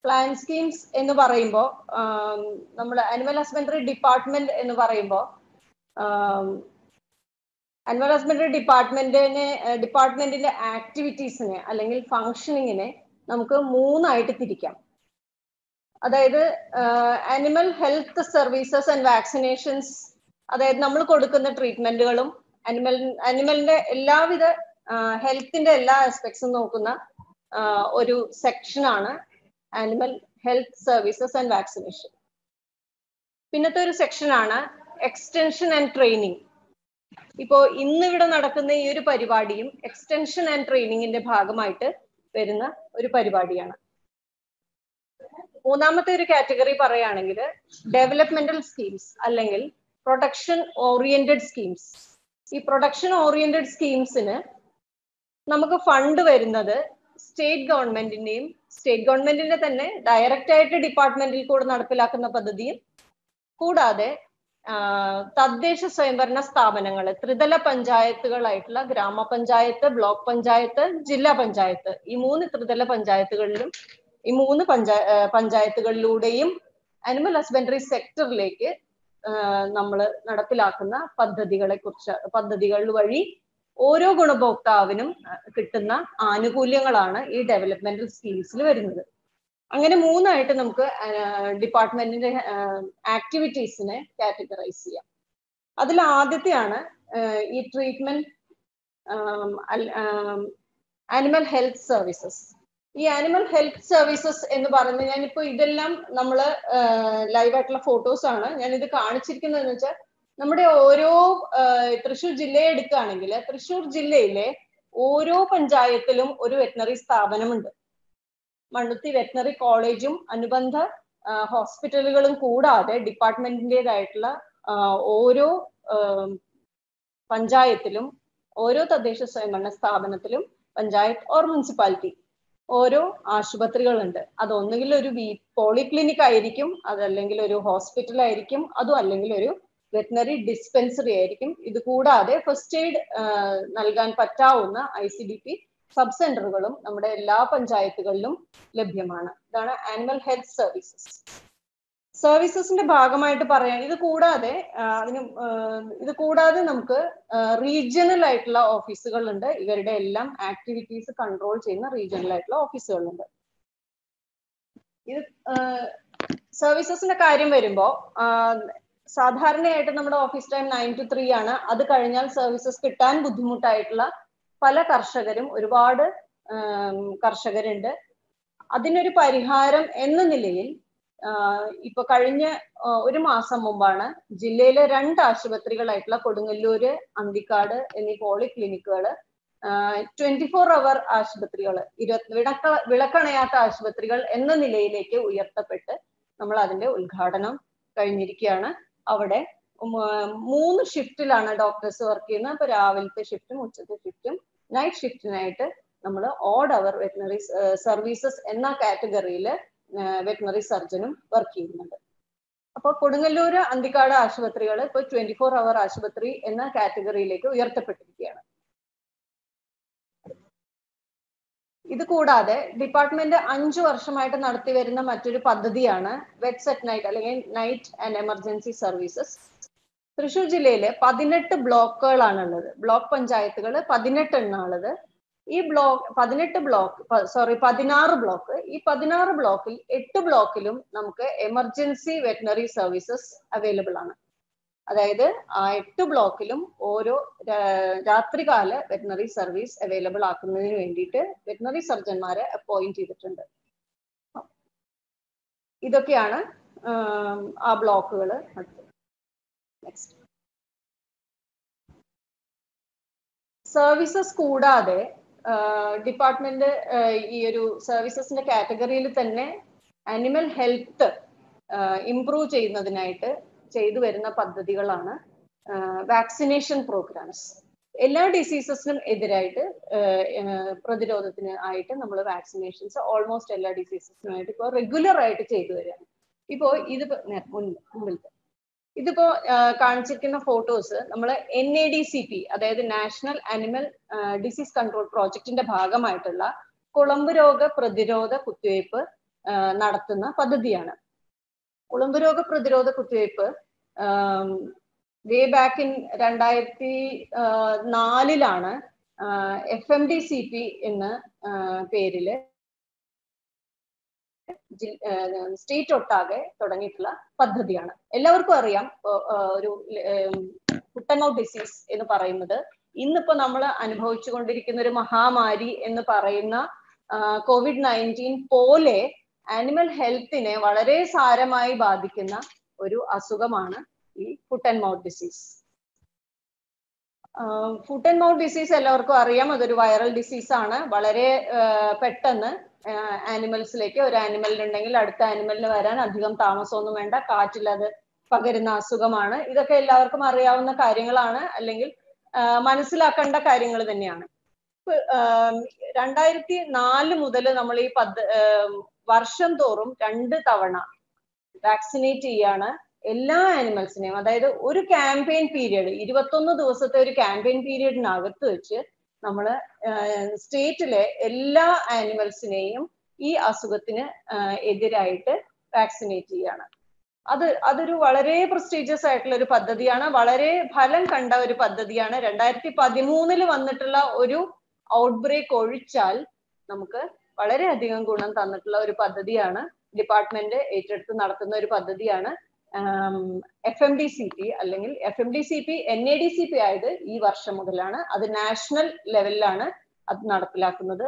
plan schemes എന്ന് പറയുമ്പോൾ നമ്മുടെ അനിമൽ ഹസ്ബൻഡറി ഡിപ്പാർട്ട്മെന്റ് എന്ന് പറയുമ്പോൾ അനിമൽ ഹസ്ബൻഡറി ഡിപ്പാർട്ട്മെന്റിനെ ഡിപ്പാർട്ട്മെന്റിന്റെ ആക്ടിവിറ്റീസിനെ അല്ലെങ്കിൽ ഫങ്ഷനിങ്ങിനെ നമുക്ക് മൂന്നായിട്ട് തിരിക്കാം അതായത് animal health services and vaccinations അതായത് നമ്മൾ കൊടുക്കുന്ന ട്രീറ്റ്മെന്റുകളും അനിമൽ അനിമലിന്റെ എല്ലാവിധ ഹെൽത്തിന്റെ എല്ലാ ആസ്പെക്ട്സും നോക്കുന്ന ഒരു സെക്ഷനാണ് animal health services and vaccination പിന്നത്തെ ഒരു സെക്ഷനാണ് എക്സ്റ്റൻഷൻ ആൻഡ് ട്രെയിനിങ് ഇപ്പോ ഇന്നിവിടെ നടക്കുന്ന ഈ ഒരു പരിപാടിയും എക്സ്റ്റൻഷൻ ആൻഡ് ട്രെയിനിങ്ങിന്റെ ഭാഗമായിട്ട് വരുന്ന ഒരു പരിപാടിയാണ് മൂന്നാമത്തെ ഒരു കാറ്റഗറി പറയുകയാണെങ്കിൽ ഡെവലപ്മെന്റൽ സ്കീംസ് അല്ലെങ്കിൽ പ്രൊഡക്ഷൻ ഓറിയന്റഡ് സ്കീംസ് ഈ പ്രൊഡക്ഷൻ ഓറിയന്റഡ് സ്കീംസിന് നമുക്ക് ഫണ്ട് വരുന്നത് സ്റ്റേറ്റ് ഗവൺമെന്റിന്റെയും സ്റ്റേറ്റ് ഗവൺമെന്റിന്റെ തന്നെ ഡയറക്റ്റ് ആയിട്ട് ഡിപ്പാർട്ട്മെന്റിൽ കൂടെ നടപ്പിലാക്കുന്ന പദ്ധതിയും കൂടാതെ തദ്ദേശ സ്വയംഭരണ സ്ഥാപനങ്ങൾ ത്രിതല പഞ്ചായത്തുകളായിട്ടുള്ള ഗ്രാമപഞ്ചായത്ത് ബ്ലോക്ക് പഞ്ചായത്ത് ജില്ലാ പഞ്ചായത്ത് ഈ മൂന്ന് ത്രിതല പഞ്ചായത്തുകളിലും ഈ മൂന്ന് പഞ്ചായ പഞ്ചായത്തുകളിലൂടെയും അനിമൽ ഹസ്ബൻഡറി സെക്ടറിലേക്ക് നമ്മൾ നടപ്പിലാക്കുന്ന പദ്ധതികളെ കുറിച്ച് പദ്ധതികൾ വഴി ഓരോ ഗുണഭോക്താവിനും കിട്ടുന്ന ആനുകൂല്യങ്ങളാണ് ഈ ഡെവലപ്മെന്റൽ സ്കീംസിൽ വരുന്നത് അങ്ങനെ മൂന്നായിട്ട് നമുക്ക് ഡിപ്പാർട്ട്മെന്റിന്റെ ആക്ടിവിറ്റീസിനെ കാറ്റഗറൈസ് ചെയ്യാം അതിൽ ആദ്യത്തെയാണ് ഈ ട്രീറ്റ്മെന്റ് ആനിമൽ ഹെൽത്ത് സർവീസസ് ഈ ആനിമൽ ഹെൽത്ത് സർവീസസ് എന്ന് പറയുന്നത് ഞാനിപ്പോ ഇതെല്ലാം നമ്മൾ ലൈവായിട്ടുള്ള ഫോട്ടോസ് ആണ് ഞാൻ ഇത് കാണിച്ചിരിക്കുന്നതെന്ന് വെച്ചാൽ നമ്മുടെ ഓരോ തൃശ്ശൂർ ജില്ലയെ എടുക്കുകയാണെങ്കിൽ തൃശ്ശൂർ ജില്ലയിലെ ഓരോ പഞ്ചായത്തിലും ഒരു വെറ്റിനറി സ്ഥാപനമുണ്ട് മണ്ണുത്തി വെറ്റിനറി കോളേജും അനുബന്ധ ഹോസ്പിറ്റലുകളും കൂടാതെ ഡിപ്പാർട്ട്മെന്റിൻ്റെതായിട്ടുള്ള ഓരോ പഞ്ചായത്തിലും ഓരോ തദ്ദേശ സ്വയംഭരണ സ്ഥാപനത്തിലും പഞ്ചായത്ത് ഓർ മുനിസിപ്പാലിറ്റി ഓരോ ആശുപത്രികളുണ്ട് അത് ഒന്നുകിൽ ഒരു ബി പോളിക്ലിനിക് ആയിരിക്കും അതല്ലെങ്കിൽ ഒരു ഹോസ്പിറ്റൽ ആയിരിക്കും അതും അല്ലെങ്കിൽ ഒരു വെറ്റിനറി ഡിസ്പെൻസറി ആയിരിക്കും ഇത് കൂടാതെ ഫസ്റ്റ് എയ്ഡ് നൽകാൻ പറ്റാവുന്ന I C D P sub സെന്ററുകളും നമ്മുടെ എല്ലാ പഞ്ചായത്തുകളിലും ലഭ്യമാണ് ഇതാണ് ആനിമൽ ഹെൽത്ത് സർവീസസ് സർവീസസിന്റെ ഭാഗമായിട്ട് പറയാൻ ഇത് കൂടാതെ അതിന് ഇത് കൂടാതെ നമുക്ക് റീജിയണൽ ആയിട്ടുള്ള ഓഫീസുകളുണ്ട് ഇവരുടെ എല്ലാം ആക്ടിവിറ്റീസ് കൺട്രോൾ ചെയ്യുന്ന റീജിയണൽ ആയിട്ടുള്ള ഓഫീസുകളുണ്ട് ഇത് സർവീസസിന്റെ കാര്യം വരുമ്പോൾ സാധാരണയായിട്ട് നമ്മുടെ office time nine to three ആണ് അത് കഴിഞ്ഞാൽ സർവീസസ് കിട്ടാൻ ബുദ്ധിമുട്ടായിട്ടുള്ള പല കർഷകരും ഒരുപാട് കർഷകരുണ്ട് അതിനൊരു പരിഹാരം എന്ന നിലയിൽ ഇപ്പൊ കഴിഞ്ഞ ഒരു മാസം മുമ്പാണ് ജില്ലയിലെ രണ്ട് ആശുപത്രികളായിട്ടുള്ള കൊടുങ്ങല്ലൂര് അന്തിക്കാട് എന്നീ പോളിക്ലിനിക്കുകൾ ട്വന്റി ഫോർ അവർ ആശുപത്രികൾ ഇരുപത്തി വിളക്ക വിളക്കണയാത്ത ആശുപത്രികൾ എന്ന നിലയിലേക്ക് ഉയർത്തപ്പെട്ട് നമ്മൾ അതിന്റെ ഉദ്ഘാടനം കഴിഞ്ഞിരിക്കുകയാണ് അവിടെ മൂന്ന് ഷിഫ്റ്റിലാണ് ഡോക്ടേഴ്സ് വർക്ക് ചെയ്യുന്നത് അപ്പൊ രാവിലത്തെ ഷിഫ്റ്റും ഉച്ചത്തെ ഷിഫ്റ്റും നൈറ്റ് ഷിഫ്റ്റിനായിട്ട് നമ്മൾ ഓഡ് അവർ വെറ്റിനറി സർവീസസ് എന്ന കാറ്റഗറിയിൽ വെറ്റിനറി സർജനും വർക്ക് ചെയ്യുന്നുണ്ട് അപ്പോൾ കൊടുങ്ങല്ലൂര് അന്തിക്കാട് ആശുപത്രികൾ ഇപ്പോൾ ട്വന്റി ഫോർ അവർ ആശുപത്രി എന്ന കാറ്റഗറിയിലേക്ക് ഉയർത്തപ്പെട്ടിരിക്കുകയാണ് ഇത് കൂടാതെ ഡിപ്പാർട്ട്മെന്റ് അഞ്ചു വർഷമായിട്ട് നടത്തി വരുന്ന മറ്റൊരു പദ്ധതിയാണ് വെറ്റ്സ് അറ്റ് നൈറ്റ് അല്ലെങ്കിൽ night and emergency services Thrissur ജില്ലയിലെ പതിനെട്ട് ബ്ലോക്കുകളാണ് ഉള്ളത് ബ്ലോക്ക് പഞ്ചായത്തുകൾ പതിനെട്ട് എണ്ണാണുള്ളത് ഈ ബ്ലോക്ക് പതിനെട്ട് ബ്ലോക്ക് സോറി പതിനാറ് ബ്ലോക്ക് ഈ പതിനാറ് ബ്ലോക്കിൽ എട്ട് ബ്ലോക്കിലും നമുക്ക് എമർജൻസി വെറ്റിനറി സർവീസസ് അവൈലബിൾ ആണ് അതായത് ആ എട്ട് ബ്ലോക്കിലും ഓരോ രാത്രികാല വെറ്റിനറി സർവീസ് അവൈലബിൾ ആക്കുന്നതിന് വേണ്ടിയിട്ട് വെറ്റിനറി സർജന്മാരെ അപ്പോയിന്റ് ചെയ്തിട്ടുണ്ട് ഇതൊക്കെയാണ് ആ ബ്ലോക്കുകൾ നെക്സ്റ്റ് സർവീസസ് കൂടാതെ ഡിപ്പാർട്ട്മെന്റ് ഈ ഒരു സർവീസസിന്റെ കാറ്റഗറിയിൽ തന്നെ അനിമൽ ഹെൽത്ത് ഇംപ്രൂവ് ചെയ്യുന്നതിനായിട്ട് ചെയ്തു വരുന്ന പദ്ധതികളാണ് വാക്സിനേഷൻ പ്രോഗ്രാംസ് എല്ലാ ഡിസീസസിനും എതിരായിട്ട് പ്രതിരോധത്തിന് ആയിട്ട് നമ്മൾ വാക്സിനേഷൻസ് ഓൾമോസ്റ്റ് എല്ലാ ഡിസീസസിനുമായിട്ട് ഇപ്പോൾ റെഗുലർ ആയിട്ട് ചെയ്തു വരികയാണ് ഇപ്പോൾ ഇത് മുമ്പിലത്തെ ഇതിപ്പോ കാണിച്ചിരിക്കുന്ന ഫോട്ടോസ് നമ്മൾ N A D C P അതായത് നാഷണൽ അനിമൽ ഡിസീസ് കൺട്രോൾ പ്രോജക്റ്റിന്റെ ഭാഗമായിട്ടുള്ള കുളമ്പ് രോഗ പ്രതിരോധ കുത്തിവയ്പ്പ് നടത്തുന്ന പദ്ധതിയാണ് കുളമ്പ് രോഗ പ്രതിരോധ കുത്തിവയ്പ്പ് വേ ബാക്ക് ഇൻ രണ്ടായിരത്തി നാലിലാണ് F M D C P എന്ന പേരില് സ്റ്റേറ്റ് ഒട്ടാകെ തുടങ്ങിയിട്ടുള്ള പദ്ധതിയാണ് എല്ലാവർക്കും അറിയാം ഒരു ഫുട്ട് ആൻഡ് മൗത്ത് ഡിസീസ് എന്ന് പറയുന്നത് ഇന്നിപ്പോ നമ്മൾ അനുഭവിച്ചു കൊണ്ടിരിക്കുന്ന ഒരു മഹാമാരി എന്ന് പറയുന്ന കോവിഡ് നയൻറ്റീൻ പോലെ ആനിമൽ ഹെൽത്തിനെ വളരെ സാരമായി ബാധിക്കുന്ന ഒരു അസുഖമാണ് ഈ foot and mouth disease foot and mouth disease എല്ലാവർക്കും അറിയാം അതൊരു വൈറൽ ഡിസീസ് ആണ് വളരെ പെട്ടെന്ന് ആനിമൽസിലേക്ക് ഒരു ആനിമലിനുണ്ടെങ്കിൽ അടുത്ത ആനിമലിന് വരാൻ അധികം താമസമൊന്നും വേണ്ട കാറ്റിൽ അത് പകരുന്ന അസുഖമാണ് ഇതൊക്കെ എല്ലാവർക്കും അറിയാവുന്ന കാര്യങ്ങളാണ് അല്ലെങ്കിൽ മനസ്സിലാക്കേണ്ട കാര്യങ്ങൾ തന്നെയാണ് രണ്ടായിരത്തി നാല് മുതൽ നമ്മൾ ഈ പദ്ധ വർഷം തോറും രണ്ട് തവണ വാക്സിനേറ്റ് ചെയ്യാണ് എല്ലാ ആനിമൽസിനെയും അതായത് ഒരു ക്യാമ്പയിൻ പീരീഡ് ഇരുപത്തൊന്ന് ദിവസത്തെ ഒരു ക്യാമ്പയിൻ പീരീഡിനകത്ത് വെച്ച് നമ്മൾ സ്റ്റേറ്റിലെ എല്ലാ ആനിമൽസിനെയും ഈ അസുഖത്തിന് എതിരായിട്ട് വാക്സിനേറ്റ് ചെയ്യാണ് അത് അതൊരു വളരെ പ്രസ്റ്റീജിയസ് ആയിട്ടുള്ള ഒരു പദ്ധതിയാണ് വളരെ ഫലം കണ്ട ഒരു പദ്ധതിയാണ് രണ്ടായിരത്തി പതിമൂന്നില് വന്നിട്ടുള്ള ഒരു ഔട്ട്ബ്രേക്ക് ഒഴിച്ചാൽ നമുക്ക് വളരെയധികം ഗുണം തന്നിട്ടുള്ള ഒരു പദ്ധതിയാണ് ഡിപ്പാർട്ട്മെന്റ് ഏറ്റെടുത്ത് നടത്തുന്ന ഒരു പദ്ധതിയാണ് F M D C P അല്ലെങ്കിൽ F M D C P N A D C P ആയത് ഈ വർഷം മുതലാണ് അത് നാഷണൽ ലെവലിലാണ് അത് നടപ്പിലാക്കുന്നത്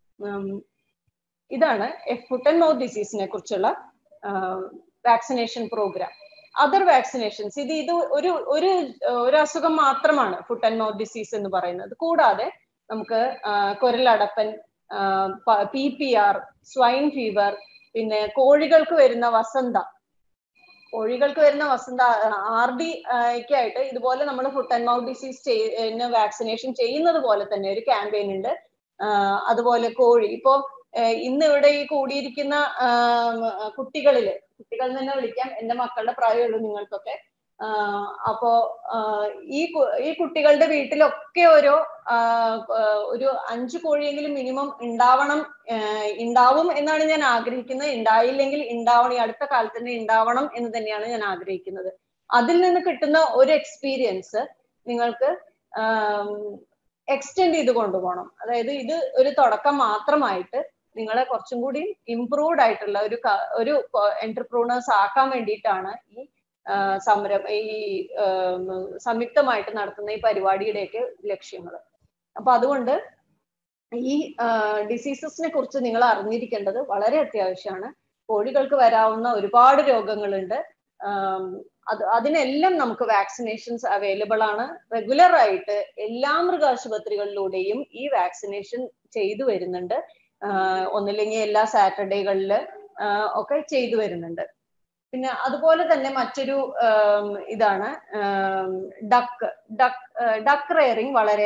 ഇതാണ് ഫുട്ട് ആൻഡ് മൗത്ത് ഡിസീസിനെ കുറിച്ചുള്ള വാക്സിനേഷൻ പ്രോഗ്രാം അതർ വാക്സിനേഷൻസ് ഇത് ഇത് ഒരു ഒരു ഒരു അസുഖം മാത്രമാണ് ഫുട്ട് ആൻഡ് മൗത്ത് ഡിസീസ് എന്ന് പറയുന്നത് കൂടാതെ നമുക്ക് കുരലടപ്പൻ P P R swine fever പിന്നെ കോഴികൾക്ക് വരുന്ന വസന്ത കോഴികൾക്ക് വരുന്ന വസന്ത ആർ ഡി ആയിട്ട് ഇതുപോലെ നമ്മൾ foot and mouth disease vaccination ചെയ്യുന്നത് പോലെ തന്നെ ഒരു ക്യാമ്പയിൻ ഉണ്ട് അതുപോലെ കോഴി ഇപ്പോ ഇന്ന് ഇവിടെ ഈ കൂടിയിരിക്കുന്ന കുട്ടികളില് കുട്ടികൾ തന്നെ വിളിക്കാം എന്റെ മക്കളുടെ പ്രായമുള്ളൂ നിങ്ങൾക്കൊക്കെ അപ്പോ ഈ ഈ കുട്ടികളുടെ വീട്ടിലൊക്കെ ഓരോ ഒരു അഞ്ചു കോഴിയെങ്കിലും മിനിമം ഉണ്ടാവണം ഉണ്ടാവും എന്നാണ് ഞാൻ ആഗ്രഹിക്കുന്നത് ഉണ്ടായില്ലെങ്കിൽ ഉണ്ടാവണം ഈ അടുത്ത കാലത്ത് തന്നെ ഉണ്ടാവണം എന്ന് തന്നെയാണ് ഞാൻ ആഗ്രഹിക്കുന്നത് അതിൽ നിന്ന് കിട്ടുന്ന ഒരു എക്സ്പീരിയൻസ് നിങ്ങൾക്ക് എക്സ്റ്റെൻഡ് ചെയ്ത് കൊണ്ടുപോകണം അതായത് ഇത് ഒരു തുടക്കം മാത്രമായിട്ട് നിങ്ങളെ കുറച്ചും കൂടി ഇംപ്രൂവ്ഡ് ആയിട്ടുള്ള ഒരു ഒരു എന്റർപ്രൂണേഴ്സ് ആക്കാൻ വേണ്ടിയിട്ടാണ് ഈ സമരം ഈ സംയുക്തമായിട്ട് നടത്തുന്ന ഈ പരിപാടിയുടെയൊക്കെ ലക്ഷ്യങ്ങൾ അപ്പൊ അതുകൊണ്ട് ഈ ഡിസീസസിനെ കുറിച്ച് നിങ്ങൾ അറിഞ്ഞിരിക്കേണ്ടത് വളരെ അത്യാവശ്യമാണ് കോഴികൾക്ക് വരാവുന്ന ഒരുപാട് രോഗങ്ങളുണ്ട് അത് അതിനെല്ലാം നമുക്ക് വാക്സിനേഷൻസ് അവൈലബിൾ ആണ് റെഗുലർ ആയിട്ട് എല്ലാ മൃഗാശുപത്രികളിലൂടെയും ഈ വാക്സിനേഷൻ ചെയ്തു വരുന്നുണ്ട് ഒന്നില്ലെങ്കിൽ എല്ലാ സാറ്റർഡേകളിൽ ഒക്കെ ചെയ്തു വരുന്നുണ്ട് പിന്നെ അതുപോലെ തന്നെ മറ്റൊരു ഇതാണ് ഡക്ക് ഡക്ക് ഡക്ക് റെയറിങ് വളരെ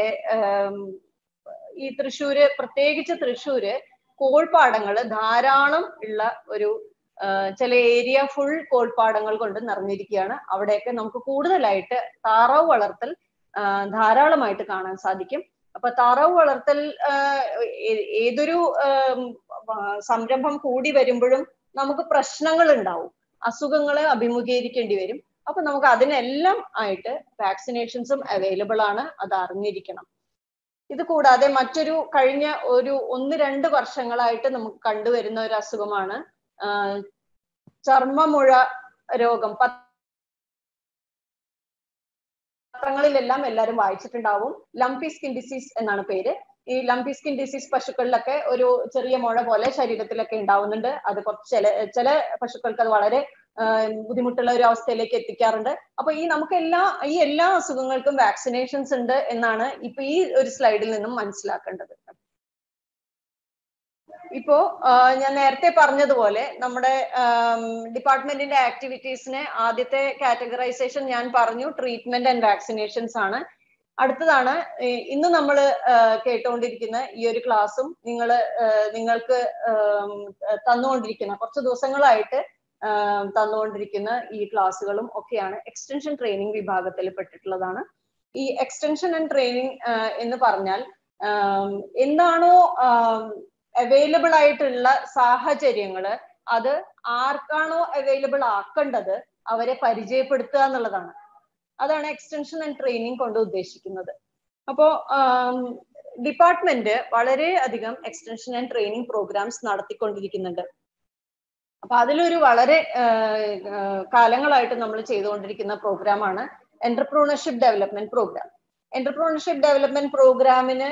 ഈ തൃശ്ശൂര് പ്രത്യേകിച്ച് തൃശ്ശൂര് കോൾപ്പാടങ്ങൾ ധാരാളം ഉള്ള ഒരു ചില ഏരിയ ഫുൾ കോൾപ്പാടങ്ങൾ കൊണ്ട് നിറഞ്ഞിരിക്കുകയാണ് അവിടെയൊക്കെ നമുക്ക് കൂടുതലായിട്ട് താറാവ് വളർത്തൽ ധാരാളമായിട്ട് കാണാൻ സാധിക്കും അപ്പൊ താറാവ് വളർത്തൽ ഏതൊരു സംരംഭം കൂടി വരുമ്പോഴും നമുക്ക് പ്രശ്നങ്ങൾ ഉണ്ടാവും അസുഖങ്ങളെ അഭിമുഖീകരിക്കേണ്ടി വരും അപ്പൊ നമുക്ക് അതിനെല്ലാം ആയിട്ട് വാക്സിനേഷൻസും അവൈലബിൾ ആണ് അത് അറിഞ്ഞിരിക്കണം ഇത് കൂടാതെ മറ്റൊരു കഴിഞ്ഞ ഒരു ഒന്ന് രണ്ട് വർഷങ്ങളായിട്ട് നമുക്ക് കണ്ടുവരുന്ന ഒരു അസുഖമാണ് ചർമ്മമുഴ രോഗം പത്രങ്ങളിലെല്ലാം എല്ലാവരും വായിച്ചിട്ടുണ്ടാവും ലംപി സ്കിൻ ഡിസീസ് എന്നാണ് പേര് ഈ ലംപി സ്കിൻ ഡിസീസ് പശുക്കളിലൊക്കെ ഒരു ചെറിയ മുഴ പോലെ ശരീരത്തിലൊക്കെ ഉണ്ടാവുന്നുണ്ട് അത് കുറച്ച് ചില ചില പശുക്കൾക്ക് അത് വളരെ ബുദ്ധിമുട്ടുള്ള ഒരു അവസ്ഥയിലേക്ക് എത്തിക്കാറുണ്ട് അപ്പൊ ഈ നമുക്ക് എല്ലാ ഈ എല്ലാ അസുഖങ്ങൾക്കും വാക്സിനേഷൻസ് ഉണ്ട് എന്നാണ് ഇപ്പൊ ഈ ഒരു സ്ലൈഡിൽ നിന്നും മനസ്സിലാക്കേണ്ടത് ഇപ്പോ ഞാൻ നേരത്തെ പറഞ്ഞതുപോലെ നമ്മുടെ ഡിപ്പാർട്ട്മെന്റിന്റെ ആക്ടിവിറ്റീസിനെ ആദ്യത്തെ കാറ്റഗറൈസേഷൻ ഞാൻ പറഞ്ഞു ട്രീറ്റ്മെന്റ് ആൻഡ് വാക്സിനേഷൻസ് ആണ് അടുത്തതാണ് ഇന്ന് നമ്മൾ കേട്ടുകൊണ്ടിരിക്കുന്ന ഈ ഒരു ക്ലാസ്സും നിങ്ങൾ നിങ്ങൾക്ക് തന്നുകൊണ്ടിരിക്കുന്ന കുറച്ച് ദിവസങ്ങളായിട്ട് തന്നുകൊണ്ടിരിക്കുന്ന ഈ ക്ലാസ്സുകളും ഒക്കെയാണ് എക്സ്റ്റൻഷൻ ട്രെയിനിങ് വിഭാഗത്തിൽ പെട്ടിട്ടുള്ളതാണ് ഈ എക്സ്റ്റൻഷൻ ആൻഡ് ട്രെയിനിങ് എന്ന് പറഞ്ഞാൽ എന്താണോ അവൈലബിൾ ആയിട്ടുള്ള സാഹചര്യങ്ങള് അത് ആർക്കാണോ അവൈലബിൾ ആക്കേണ്ടത് അവരെ പരിചയപ്പെടുത്തുക എന്നുള്ളതാണ് അതാണ് എക്സ്റ്റൻഷൻ ആൻഡ് ട്രെയിനിങ് കൊണ്ട് ഉദ്ദേശിക്കുന്നത് അപ്പോ ഡിപ്പാർട്ട്മെന്റ് വളരെ അധികം എക്സ്റ്റൻഷൻ ആൻഡ് ട്രെയിനിങ് പ്രോഗ്രാംസ് നടത്തിക്കൊണ്ടിരിക്കുന്നുണ്ട് അപ്പൊ അതിലൊരു വളരെ കാലങ്ങളായിട്ട് നമ്മൾ ചെയ്തുകൊണ്ടിരിക്കുന്ന പ്രോഗ്രാമാണ് entrepreneurship development programme entrepreneurship development പ്രോഗ്രാമിന്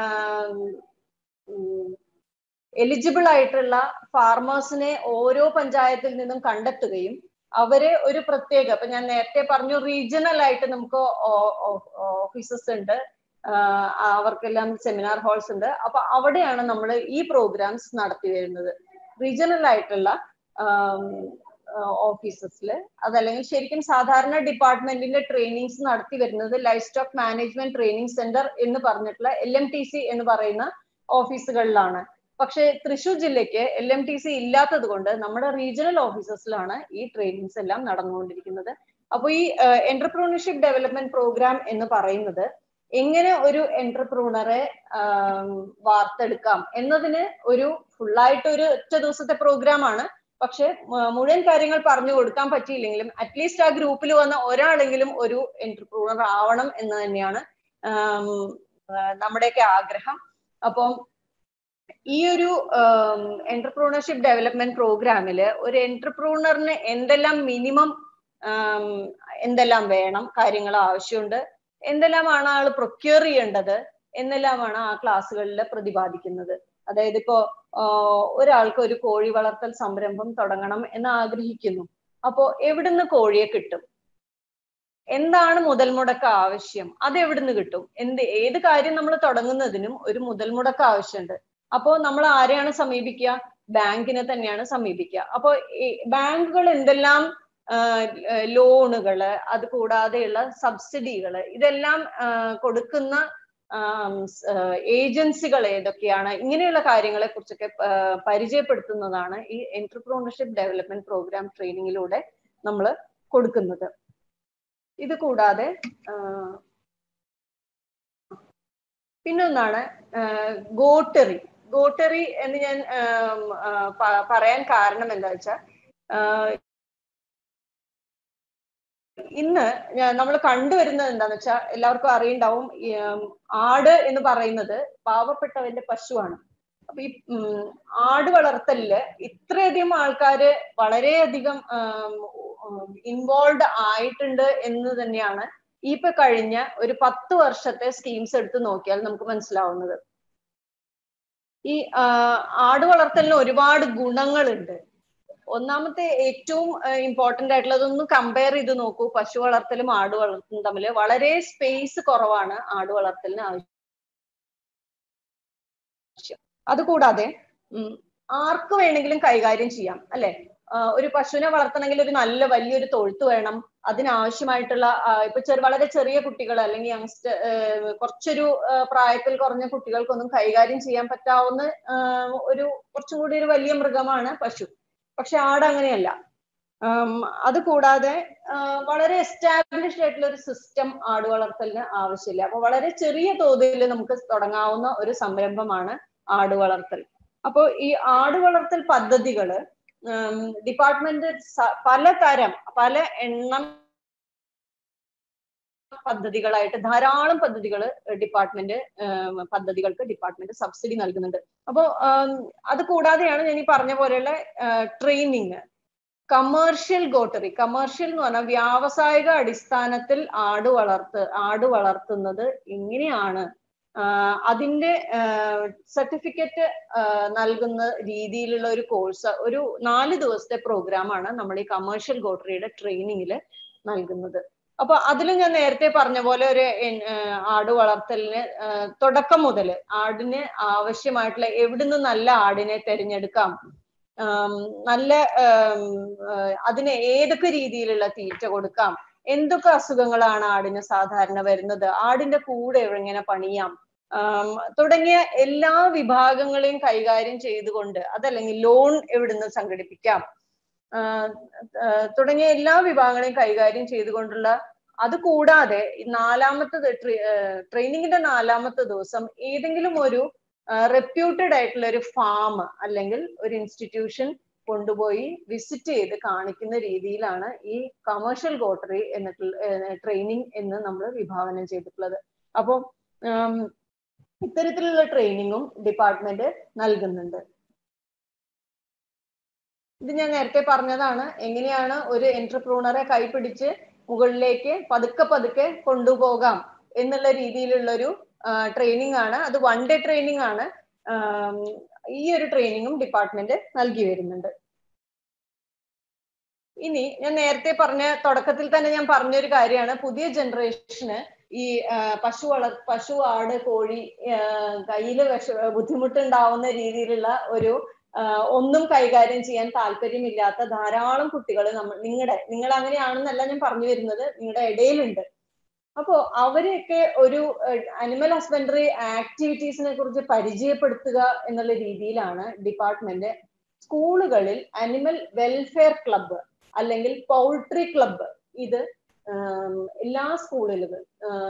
എലിജിബിൾ ആയിട്ടുള്ള ഫാർമേഴ്സിനെ ഓരോ പഞ്ചായത്തിൽ നിന്നും കണ്ടെത്തുകയും അവരെ ഒരു പ്രത്യേക ഇപ്പൊ ഞാൻ നേരത്തെ പറഞ്ഞു റീജിയണൽ ആയിട്ട് നമുക്ക് ഓഫീസസ് ഉണ്ട് അവർക്കെല്ലാം സെമിനാർ ഹാൾസ് ഉണ്ട് അപ്പൊ അവിടെയാണ് നമ്മൾ ഈ പ്രോഗ്രാംസ് നടത്തി വരുന്നത് റീജിയണൽ ആയിട്ടുള്ള ഓഫീസസിൽ അതല്ലെങ്കിൽ ശരിക്കും സാധാരണ ഡിപ്പാർട്ട്മെന്റിന്റെ ട്രെയിനിങ്സ് നടത്തി വരുന്നത് livestock management training centre എന്ന് പറഞ്ഞിട്ടുള്ള എൽ എം ടി സി എന്ന് പറയുന്ന ഓഫീസുകളിലാണ് പക്ഷേ തൃശൂർ ജില്ലയ്ക്ക് എൽ എം ടി സി ഇല്ലാത്തത് കൊണ്ട് നമ്മുടെ റീജിയണൽ ഓഫീസസിലാണ് ഈ ട്രെയിനിങ്സ് എല്ലാം നടന്നുകൊണ്ടിരിക്കുന്നത് അപ്പോൾ ഈ എന്റർപ്രണർഷിപ്പ് ഡെവലപ്മെന്റ് പ്രോഗ്രാം എന്ന് പറയുന്നത് എങ്ങനെ ഒരു എന്റർപ്രൂണറെ വാർത്തെടുക്കാം എന്നതിന് ഒരു ഫുള്ളായിട്ട് ഒരു ഒറ്റ ദിവസത്തെ പ്രോഗ്രാം ആണ് പക്ഷെ മുഴുവൻ കാര്യങ്ങൾ പറഞ്ഞു കൊടുക്കാൻ പറ്റിയില്ലെങ്കിലും അറ്റ്ലീസ്റ്റ് ആ ഗ്രൂപ്പിൽ വന്ന ഒരാളെങ്കിലും ഒരു എന്റർപ്രൂണർ ആവണം എന്ന് തന്നെയാണ് നമ്മുടെയൊക്കെ ആഗ്രഹം അപ്പം ഈ ഒരു എന്റർപ്രണർഷിപ്പ് ഡെവലപ്മെന്റ് പ്രോഗ്രാമില് ഒരു എന്റർപ്രൂണറിന് എന്തെല്ലാം മിനിമം എന്തെല്ലാം വേണം കാര്യങ്ങൾ ആവശ്യമുണ്ട് എന്തെല്ലാമാണ് ആൾ പ്രൊക്യൂർ ചെയ്യേണ്ടത് എന്നെല്ലാമാണ് ആ ക്ലാസ്സുകളിൽ പ്രതിപാദിക്കുന്നത് അതായത് ഇപ്പോ ഒരാൾക്ക് ഒരു കോഴി വളർത്തൽ സംരംഭം തുടങ്ങണം എന്ന് ആഗ്രഹിക്കുന്നു അപ്പോ എവിടുന്ന് കോഴിയെ കിട്ടും എന്താണ് മുതൽ മുടക്ക് ആവശ്യം അത് എവിടുന്ന് കിട്ടും എന്ത് ഏത് കാര്യം നമ്മൾ തുടങ്ങുന്നതിനും ഒരു മുതൽ മുടക്ക് ആവശ്യമുണ്ട് അപ്പോ നമ്മൾ ആരെയാണ് സമീപിക്കുക ബാങ്കിനെ തന്നെയാണ് സമീപിക്കുക അപ്പോ ബാങ്കുകൾ എന്തെല്ലാം ലോണുകള് അത് കൂടാതെയുള്ള സബ്സിഡികള് ഇതെല്ലാം കൊടുക്കുന്ന ഏജൻസികൾ ഏതൊക്കെയാണ് ഇങ്ങനെയുള്ള കാര്യങ്ങളെ കുറിച്ചൊക്കെ പരിചയപ്പെടുത്തുന്നതാണ് ഈ എന്റർപ്രണർഷിപ്പ് ഡെവലപ്മെന്റ് പ്രോഗ്രാം ട്രെയിനിങ്ങിലൂടെ നമ്മൾ കൊടുക്കുന്നത് ഇത് കൂടാതെ പിന്നൊന്നാണ് ഗോട്ടറി ഗോട്ടറി എന്ന് ഞാൻ പറയാൻ കാരണം എന്താ വെച്ചാൽ ഇന്ന് നമ്മൾ കണ്ടുവരുന്നത് എന്താന്ന് വെച്ചാൽ എല്ലാവർക്കും അറിയുണ്ടാവും ആട് എന്ന് പറയുന്നത് പാവപ്പെട്ടവന്റെ പശുവാണ് അപ്പൊ ഈ ആട് വളർത്തലില് ഇത്രയധികം ആൾക്കാര് വളരെയധികം ഇൻവോൾവ് ആയിട്ടുണ്ട് എന്ന് തന്നെയാണ് ഈ ഇപ്പൊ കഴിഞ്ഞ ഒരു പത്ത് വർഷത്തെ സ്കീംസ് എടുത്ത് നോക്കിയാൽ നമുക്ക് മനസ്സിലാവുന്നത് ഈ ആട് വളർത്തലിന് ഒരുപാട് ഗുണങ്ങളുണ്ട് ഒന്നാമത്തെ ഏറ്റവും ഇമ്പോർട്ടന്റ് ആയിട്ടുള്ളതൊന്ന് കമ്പയർ ചെയ്ത് നോക്കൂ പശു വളർത്തലും ആട് വളർത്തലും തമ്മിൽ വളരെ സ്പേസ് കുറവാണ് ആട് വളർത്തലിന് ആവശ്യം അതുകൂടാതെ ആർക്ക് വേണമെങ്കിലും കൈകാര്യം ചെയ്യാം അല്ലെ ഒരു പശുവിനെ വളർത്തണമെങ്കിൽ ഒരു നല്ല വലിയൊരു തൊഴുത്ത് വേണം അതിനാവശ്യമായിട്ടുള്ള ഇപ്പൊ ചെറു വളരെ ചെറിയ കുട്ടികൾ അല്ലെങ്കിൽ യങ്സ്റ്റർ കുറച്ചൊരു പ്രായത്തിൽ കുറഞ്ഞ കുട്ടികൾക്കൊന്നും കൈകാര്യം ചെയ്യാൻ പറ്റാവുന്ന ഒരു കുറച്ചും കൂടി ഒരു വലിയ മൃഗമാണ് പശു പക്ഷെ ആട് അങ്ങനെയല്ല അത് കൂടാതെ വളരെ എസ്റ്റാബ്ലിഷ്ഡ് ആയിട്ടുള്ള ഒരു സിസ്റ്റം ആട് വളർത്തലിന് ആവശ്യമില്ല അപ്പൊ വളരെ ചെറിയ തോതിൽ നമുക്ക് തുടങ്ങാവുന്ന ഒരു സംരംഭമാണ് ആട് വളർത്തൽ അപ്പോൾ ഈ ആട് വളർത്തൽ പദ്ധതികള് ഡിപ്പാർട്ട്മെന്റ് പലതരം പല എണ്ണം പദ്ധതികളായിട്ട് ധാരാളം പദ്ധതികൾ ഡിപ്പാർട്ട്മെന്റ് പദ്ധതികൾക്ക് ഡിപ്പാർട്ട്മെന്റ് സബ്സിഡി നൽകുന്നുണ്ട് അപ്പോൾ അത് കൂടാതെയാണ് ഞാൻ ഈ പറഞ്ഞ പോലെയുള്ള ട്രെയിനിങ് കമേർഷ്യൽ ഗോട്ടറി കമേർഷ്യൽ എന്ന് പറഞ്ഞാൽ വ്യാവസായിക അടിസ്ഥാനത്തിൽ ആട് വളർത്ത് ആട് വളർത്തുന്നത് എങ്ങനെയാണ് അതിന്റെ സർട്ടിഫിക്കറ്റ് നൽകുന്ന രീതിയിലുള്ള ഒരു കോഴ്സ് ഒരു നാല് ദിവസത്തെ പ്രോഗ്രാമാണ് നമ്മൾ ഈ കമേർഷ്യൽ ഗോട്ടറിയുടെ ട്രെയിനിങ്ങിൽ നൽകുന്നത് അപ്പൊ അതിലും ഞാൻ നേരത്തെ പറഞ്ഞ പോലെ ഒരു ആട് വളർത്തലിന് തുടക്കം മുതൽ ആടിന് ആവശ്യമായിട്ടുള്ള എവിടുന്ന് നല്ല ആടിനെ തിരഞ്ഞെടുക്കാം നല്ല അതിന് ഏതൊക്കെ രീതിയിലുള്ള തീറ്റ കൊടുക്കാം എന്തൊക്കെ അസുഖങ്ങളാണ് ആടിന് സാധാരണ വരുന്നത് ആടിന്റെ കൂടെ എങ്ങനെ പണിയാം തുടങ്ങിയ എല്ലാ വിഭാഗങ്ങളെയും കൈകാര്യം ചെയ്തുകൊണ്ട് അതല്ലെങ്കിൽ ലോൺ എവിടുന്ന് സംഘടിപ്പിക്കാം തുടങ്ങിയ എല്ലാ വിഭാഗങ്ങളെയും കൈകാര്യം ചെയ്തുകൊണ്ടുള്ള അത് കൂടാതെ നാലാമത്തെ ട്രെയിനിങ്ങിന്റെ നാലാമത്തെ ദിവസം ഏതെങ്കിലും ഒരു റെപ്യൂട്ടഡ് ആയിട്ടുള്ള ഒരു ഫാം അല്ലെങ്കിൽ ഒരു ഇൻസ്റ്റിറ്റ്യൂഷൻ കൊണ്ടുപോയി വിസിറ്റ് ചെയ്ത് കാണിക്കുന്ന രീതിയിലാണ് ഈ കമേഴ്ഷ്യൽ ഗോട്ടറി എന്നിട്ടുള്ള ട്രെയിനിങ് എന്ന് നമ്മൾ വിഭാവനം ചെയ്തിട്ടുള്ളത് അപ്പോൾ ഇത്തരത്തിലുള്ള ട്രെയിനിങ്ങും ഡിപ്പാർട്ട്മെന്റ് നൽകുന്നുണ്ട് ഇത് ഞാൻ നേരത്തെ പറഞ്ഞതാണ് എങ്ങനെയാണ് ഒരു എന്റർപ്രൂണറെ കൈപിടിച്ച് മുകളിലേക്ക് പതുക്കെ പതുക്കെ കൊണ്ടുപോകാം എന്നുള്ള രീതിയിലുള്ള ഒരു ട്രെയിനിങ് ആണ് അത് വൺ ഡേ ട്രെയിനിങ് ആണ് ഈ ഒരു ട്രെയിനിങ്ങും ഡിപ്പാർട്ട്മെന്റ് നൽകി വരുന്നുണ്ട് ഇനി ഞാൻ നേരത്തെ പറഞ്ഞ തുടക്കത്തിൽ തന്നെ ഞാൻ പറഞ്ഞൊരു കാര്യമാണ് പുതിയ ജനറേഷന് ഈ പശു വളർ പശു ആട് കോഴി കയ്യില് വിഷ ബുദ്ധിമുട്ടുണ്ടാവുന്ന രീതിയിലുള്ള ഒരു ഒന്നും കൈകാര്യം ചെയ്യാൻ താല്പര്യമില്ലാത്ത ധാരാളം കുട്ടികൾ നമ്മൾ നിങ്ങളുടെ നിങ്ങൾ അങ്ങനെയാണെന്നല്ല ഞാൻ പറഞ്ഞു വരുന്നത് നിങ്ങളുടെ ഇടയിലുണ്ട് അപ്പോ അവരെയൊക്കെ ഒരു അനിമൽ ഹസ്ബൻഡറി ആക്ടിവിറ്റീസിനെ കുറിച്ച് പരിചയപ്പെടുത്തുക എന്നുള്ള രീതിയിലാണ് ഡിപ്പാർട്ട്മെന്റ് സ്കൂളുകളിൽ അനിമൽ വെൽഫെയർ ക്ലബ്ബ് അല്ലെങ്കിൽ പൗൾട്രി ക്ലബ്ബ് ഇത് എല്ലാ സ്കൂളുകളും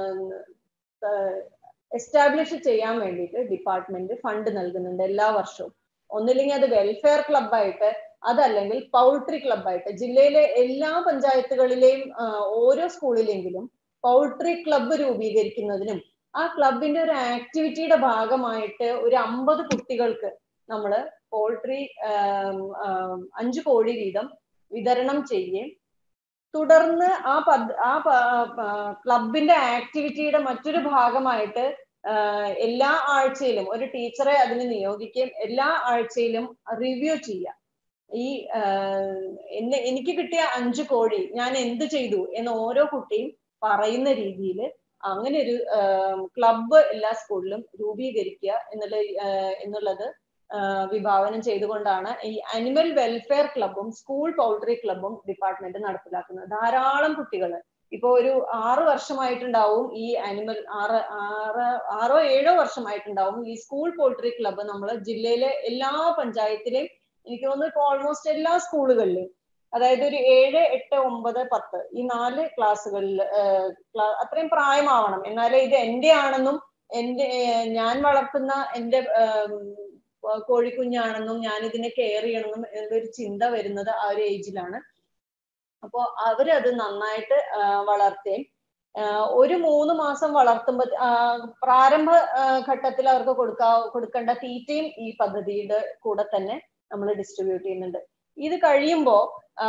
എസ്റ്റാബ്ലിഷ് ചെയ്യാൻ വേണ്ടിയിട്ട് ഡിപ്പാർട്ട്മെന്റ് ഫണ്ട് നൽകുന്നുണ്ട് എല്ലാ വർഷവും ഒന്നില്ലെങ്കിൽ അത് വെൽഫെയർ ക്ലബ്ബായിട്ട് അതല്ലെങ്കിൽ പൗൾട്രി ക്ലബ്ബായിട്ട് ജില്ലയിലെ എല്ലാ പഞ്ചായത്തുകളിലെയും ഓരോ സ്കൂളിലെങ്കിലും പൗൾട്രി ക്ലബ്ബ് രൂപീകരിക്കുന്നതിനും ആ ക്ലബിന്റെ ഒരു ആക്ടിവിറ്റിയുടെ ഭാഗമായിട്ട് ഒരു അമ്പത് കുട്ടികൾക്ക് നമ്മൾ പോൾട്രി അഞ്ചു കോഴി വീതം വിതരണം ചെയ്യുകയും തുടർന്ന് ആ പദ് ആ ക്ലബിന്റെ ആക്ടിവിറ്റിയുടെ മറ്റൊരു ഭാഗമായിട്ട് എല്ലാ ആഴ്ചയിലും ഒരു ടീച്ചറെ അതിന് നിയോഗിക്കുകയും എല്ലാ ആഴ്ചയിലും റിവ്യൂ ചെയ്യുക ഈ എന്നെ എനിക്ക് കിട്ടിയ അഞ്ചു കോഴി ഞാൻ എന്ത് ചെയ്തു എന്ന് ഓരോ കുട്ടിയും പറയുന്ന രീതിയിൽ അങ്ങനെ ഒരു ക്ലബ്ബ് എല്ലാ സ്കൂളിലും രൂപീകരിക്കുക എന്നുള്ള എന്നുള്ളത് വിഭാവനം ചെയ്തുകൊണ്ടാണ് ഈ അനിമൽ വെൽഫെയർ ക്ലബും സ്കൂൾ പൗൾട്രി ക്ലബും ഡിപ്പാർട്ട്മെന്റ് നടപ്പിലാക്കുന്നത് ധാരാളം കുട്ടികൾ ഇപ്പൊ ഒരു ആറ് വർഷമായിട്ടുണ്ടാവും ഈ അനിമൽ ആറ് ആറ് ആറോ ഏഴോ വർഷമായിട്ടുണ്ടാവും ഈ സ്കൂൾ പോൾട്രി ക്ലബ്ബ് നമ്മൾ ജില്ലയിലെ എല്ലാ പഞ്ചായത്തിലെയും എനിക്ക് തോന്നുന്നു ഇപ്പൊ ഓൾമോസ്റ്റ് എല്ലാ സ്കൂളുകളിലും അതായത് ഒരു ഏഴ് എട്ട് ഒമ്പത് പത്ത് ഈ നാല് ക്ലാസ്സുകളിൽ അത്രയും പ്രായമാവണം എന്നാലേ ഇത് എന്റെ ആണെന്നും എന്റെ ഞാൻ വളർത്തുന്ന എന്റെ കോഴിക്കുഞ്ഞാണെന്നും ഞാൻ ഇതിനെ കെയർ ചെയ്യണമെന്നും എന്നൊരു ചിന്ത വരുന്നത് ആ ഒരു ഏജിലാണ് അപ്പോൾ അവരത് നന്നായിട്ട് വളർത്തുകയും ഒരു മൂന്ന് മാസം വളർത്തുമ്പോൾ പ്രാരംഭ ഘട്ടത്തിൽ അവർക്ക് കൊടുക്കാ കൊടുക്കേണ്ട തീറ്റയും ഈ പദ്ധതിയുടെ കൂടെ തന്നെ നമ്മൾ ഡിസ്ട്രിബ്യൂട്ട് ചെയ്യുന്നുണ്ട് ഇത് കഴിയുമ്പോൾ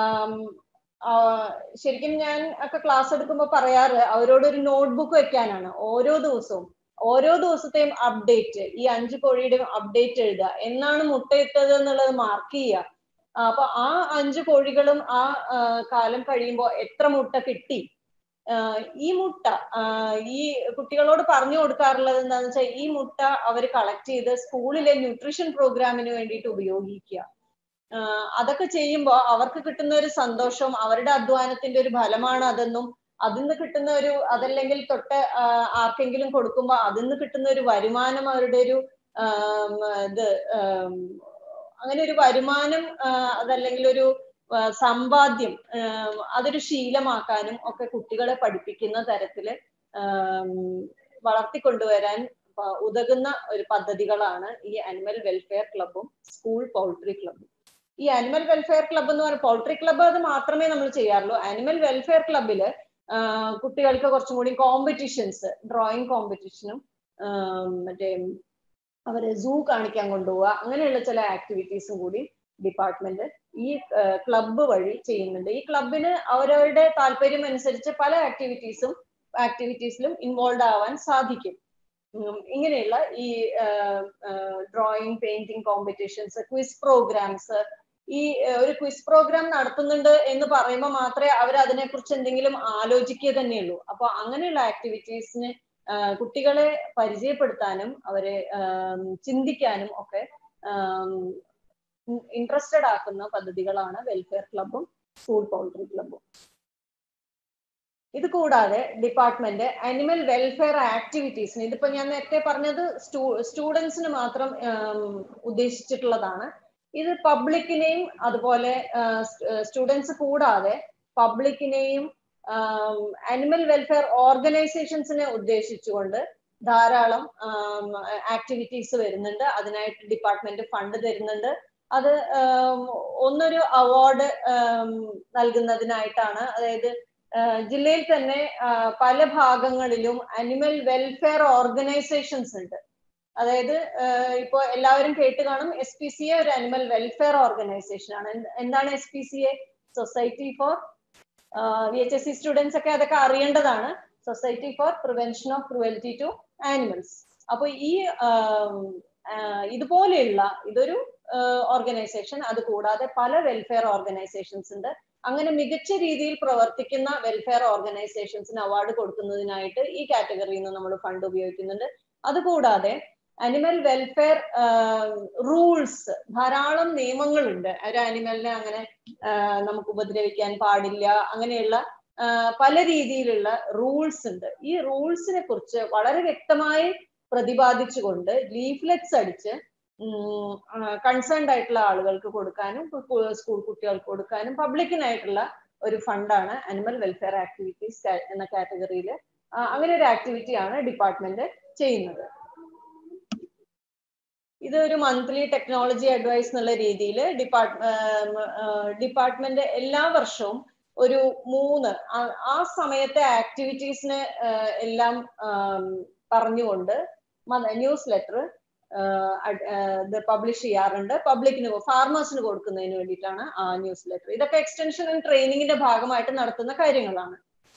ശരിക്കും ഞാൻ ഒക്കെ ക്ലാസ് എടുക്കുമ്പോൾ പറയാറ് അവരോട് ഒരു നോട്ട്ബുക്ക് വെക്കാനാണ് ഓരോ ദിവസവും ഓരോ ദിവസത്തെയും അപ്ഡേറ്റ് ഈ അഞ്ചു കോഴിയുടെ അപ്ഡേറ്റ് എഴുതുക എന്നാണ് മുട്ടയിട്ടത് എന്നുള്ളത് മാർക്ക് ചെയ്യുക അപ്പൊ ആ അഞ്ചു കോഴികളും ആ കാലം കഴിയുമ്പോൾ എത്ര മുട്ട കിട്ടി ഈ മുട്ട ഈ കുട്ടികളോട് പറഞ്ഞു കൊടുക്കാറുള്ളത് എന്താണെന്ന് വെച്ചാൽ ഈ മുട്ട അവർ കളക്ട് ചെയ്ത് സ്കൂളിലെ ന്യൂട്രീഷൻ പ്രോഗ്രാമിന് വേണ്ടിയിട്ട് ഉപയോഗിക്കുക അതൊക്കെ ചെയ്യുമ്പോൾ അവർക്ക് കിട്ടുന്ന ഒരു സന്തോഷം അവരുടെ അധ്വാനത്തിന്റെ ഒരു ഫലമാണ് അതെന്നും അതിൽ നിന്ന് കിട്ടുന്ന ഒരു അതല്ലെങ്കിൽ തൊട്ട് ആർക്കെങ്കിലും കൊടുക്കുമ്പോൾ അതിൽ നിന്ന് കിട്ടുന്ന ഒരു വരുമാനം അവരുടെ ഒരു ഇത് അങ്ങനെ ഒരു വരുമാനം അതല്ലെങ്കിൽ ഒരു സമ്പാദ്യം അതൊരു ശീലമാക്കാനും ഒക്കെ കുട്ടികളെ പഠിപ്പിക്കുന്ന തരത്തില് വളർത്തിക്കൊണ്ടുവരാൻ ഉതകുന്ന ഒരു പദ്ധതികളാണ് ഈ അനിമൽ വെൽഫെയർ ക്ലബും സ്കൂൾ പൗൾട്രി ക്ലബും ഈ അനിമൽ വെൽഫെയർ ക്ലബ് എന്ന് പറയുന്നത് പൗൾട്രി ക്ലബ്ബ് അത് മാത്രമേ നമ്മൾ ചെയ്യാറുള്ളൂ അനിമൽ വെൽഫെയർ ക്ലബില് കുട്ടികൾക്ക് കുറച്ചും കൂടി കോമ്പറ്റീഷൻസ് ഡ്രോയിങ് കോമ്പറ്റീഷനും മറ്റേ അവരെ സൂ കാണിക്കാൻ കൊണ്ടുപോവുക അങ്ങനെയുള്ള ചില ആക്ടിവിറ്റീസും കൂടി ഡിപ്പാർട്ട്മെന്റ് ഈ ക്ലബ്ബ് വഴി ചെയ്യുന്നുണ്ട് ഈ ക്ലബിന് അവരവരുടെ താല്പര്യം അനുസരിച്ച് പല ആക്ടിവിറ്റീസും ആക്ടിവിറ്റീസിലും ഇൻവോൾവ് ആവാൻ സാധിക്കും ഇങ്ങനെയുള്ള ഈ drawing painting competitions quiz programmes ഈ ഒരു ക്വിസ് പ്രോഗ്രാം നടത്തുന്നുണ്ട് എന്ന് പറയുമ്പോൾ മാത്രമേ അവർ അതിനെക്കുറിച്ച് എന്തെങ്കിലും ആലോചിക്കുക തന്നെയുള്ളൂ അപ്പൊ അങ്ങനെയുള്ള ആക്ടിവിറ്റീസിന് കുട്ടികളെ പരിചയപ്പെടുത്താനും അവരെ ചിന്തിക്കാനും ഒക്കെ ഇൻട്രസ്റ്റഡ് ആക്കുന്ന പദ്ധതികളാണ് വെൽഫെയർ ക്ലബും സ്കൂൾ പൗൾട്രി ക്ലബും ഇത് കൂടാതെ ഡിപ്പാർട്ട്മെന്റ് അനിമൽ വെൽഫെയർ ആക്ടിവിറ്റീസിന് ഇതിപ്പോ ഞാൻ നേരത്തെ പറഞ്ഞത് സ്റ്റുഡൻസിന് മാത്രം ഉദ്ദേശിച്ചിട്ടുള്ളതാണ് ഇത് പബ്ലിക്കിനെയും അതുപോലെ സ്റ്റുഡൻസ് കൂടാതെ പബ്ലിക്കിനെയും അനിമൽ വെൽഫെയർ ഓർഗനൈസേഷൻസിനെ ഉദ്ദേശിച്ചുകൊണ്ട് ധാരാളം ആക്ടിവിറ്റീസ് വരുന്നുണ്ട് അതിനായിട്ട് ഡിപ്പാർട്ട്മെന്റ് ഫണ്ട് തരുന്നുണ്ട് അത് ഒന്നൊരു അവാർഡ് നൽകുന്നതിനായിട്ടാണ് അതായത് ജില്ലയിൽ തന്നെ പല ഭാഗങ്ങളിലും അനിമൽ വെൽഫെയർ ഓർഗനൈസേഷൻസ് ഉണ്ട് അതായത് ഇപ്പൊ എല്ലാവരും കേട്ട് കാണും എസ് പി സി എ ഒരു അനിമൽ വെൽഫെയർ ഓർഗനൈസേഷൻ ആണ് എന്താണ് S P C A society for V H S C students ഒക്കെ അതൊക്കെ അറിയേണ്ടതാണ് society for prevention of cruelty to animals അപ്പൊ ഈ ഇതുപോലെയുള്ള ഇതൊരു ഓർഗനൈസേഷൻ അത് കൂടാതെ പല വെൽഫെയർ ഓർഗനൈസേഷൻസ് ഉണ്ട് അങ്ങനെ മികച്ച രീതിയിൽ പ്രവർത്തിക്കുന്ന വെൽഫെയർ ഓർഗനൈസേഷൻസിന് അവാർഡ് കൊടുക്കുന്നതിനായിട്ട് ഈ കാറ്റഗറിയിൽ നിന്ന് നമ്മൾ ഫണ്ട് ഉപയോഗിക്കുന്നുണ്ട് അതുകൂടാതെ അനിമൽ വെൽഫെയർ റൂൾസ് ധാരാളം നിയമങ്ങളുണ്ട് ഒരു അനിമലിനെ അങ്ങനെ നമുക്ക് ഉപദ്രവിക്കാൻ പാടില്ല അങ്ങനെയുള്ള പല രീതിയിലുള്ള റൂൾസ് ഉണ്ട് ഈ റൂൾസിനെ കുറിച്ച് വളരെ വ്യക്തമായി പ്രതിപാദിച്ചുകൊണ്ട് ലീഫ്ലെറ്റ്സ് അടിച്ച് കൺസേൺഡ് ആയിട്ടുള്ള ആളുകൾക്ക് കൊടുക്കാനും സ്കൂൾ കുട്ടികൾക്ക് കൊടുക്കാനും പബ്ലിക്കിനായിട്ടുള്ള ഒരു ഫണ്ടാണ് അനിമൽ വെൽഫെയർ ആക്ടിവിറ്റീസ് എന്ന കാറ്റഗറിയിൽ അങ്ങനെ ഒരു ആക്ടിവിറ്റിയാണ് ഡിപ്പാർട്ട്മെന്റ് ചെയ്യുന്നത് ഇത് ഒരു മന്ത്ലി ടെക്നോളജി അഡ്വൈസ് എന്നുള്ള രീതിയിൽ ഡിപ്പാർട്ട് ഡിപ്പാർട്ട്മെന്റ് എല്ലാ വർഷവും ഒരു മൂന്ന് ആ സമയത്തെ ആക്ടിവിറ്റീസിന് എല്ലാം പറഞ്ഞുകൊണ്ട് ന്യൂസ് ലെറ്റർ ഇത് പബ്ലിഷ് ചെയ്യാറുണ്ട് പബ്ലിക്കിന് ഫാർമേഴ്സിന് കൊടുക്കുന്നതിന് വേണ്ടിയിട്ടാണ് ആ ന്യൂസ് ലെറ്റർ ഇതൊക്കെ എക്സ്റ്റൻഷൻ ആൻഡ് ട്രെയിനിങ്ങിന്റെ ഭാഗമായിട്ട് നടത്തുന്ന കാര്യങ്ങളാണ്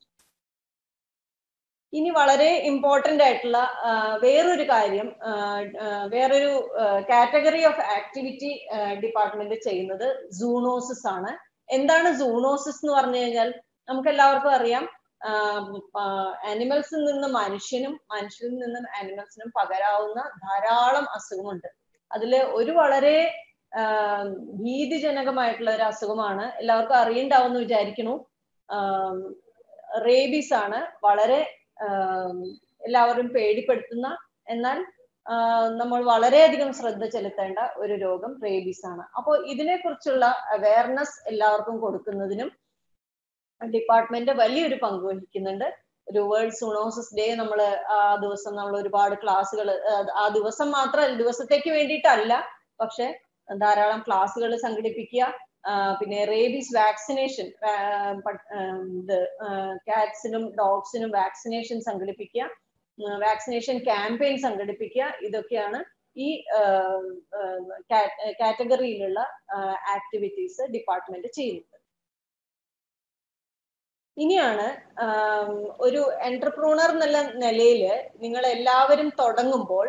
ഇനി വളരെ ഇമ്പോർട്ടന്റ് ആയിട്ടുള്ള വേറൊരു കാര്യം വേറൊരു കാറ്റഗറി ഓഫ് ആക്ടിവിറ്റി ഡിപ്പാർട്ട്മെന്റ് ചെയ്യുന്നത് സൂണോസിസ് ആണ് എന്താണ് സൂണോസിസ് എന്ന് പറഞ്ഞു കഴിഞ്ഞാൽ നമുക്ക് എല്ലാവർക്കും അറിയാം ആനിമൽസിൽ നിന്ന് മനുഷ്യനും മനുഷ്യരിൽ നിന്നും ആനിമൽസിനും പകരാവുന്ന ധാരാളം അസുഖമുണ്ട് അതിൽ ഒരു വളരെ ഭീതിജനകമായിട്ടുള്ള ഒരു അസുഖമാണ് എല്ലാവർക്കും അറിയണ്ടാവുമെന്ന് വിചാരിക്കുന്നു റേബീസ് ആണ് വളരെ എല്ലാവരും പേടിപ്പെടുത്തുന്ന എന്നാൽ നമ്മൾ വളരെയധികം ശ്രദ്ധ ചെലുത്തേണ്ട ഒരു രോഗം റേബീസ് ആണ് അപ്പോൾ ഇതിനെ കുറിച്ചുള്ള അവയർനെസ് എല്ലാവർക്കും കൊടുക്കുന്നതിനും ഡിപ്പാർട്ട്മെന്റ് വലിയൊരു പങ്ക് വഹിക്കുന്നുണ്ട് ഒരു വേൾഡ് സൂണോസിസ് ഡേ നമ്മൾ ആ ദിവസം നമ്മൾ ഒരുപാട് ക്ലാസ്സുകൾ ആ ദിവസം മാത്രം ദിവസത്തേക്ക് വേണ്ടിയിട്ടല്ല പക്ഷെ ധാരാളം ക്ലാസ്സുകൾ സംഘടിപ്പിക്കുക പിന്നെ റേബീസ് വാക്സിനേഷൻ ഇത് കാറ്റ്സിനും ഡോഗ്സിനും വാക്സിനേഷൻ സംഘടിപ്പിക്കുക വാക്സിനേഷൻ ക്യാമ്പയിൻ സംഘടിപ്പിക്കുക ഇതൊക്കെയാണ് ഈ കാറ്റഗറിയിലുള്ള ആക്ടിവിറ്റീസ് ഡിപ്പാർട്ട്മെന്റ് ചെയ്യുന്നത് ഇനിയാണ് ഒരു എന്റർപ്രൂണർ എന്നുള്ള നിലയിൽ നിങ്ങൾ എല്ലാവരും തുടങ്ങുമ്പോൾ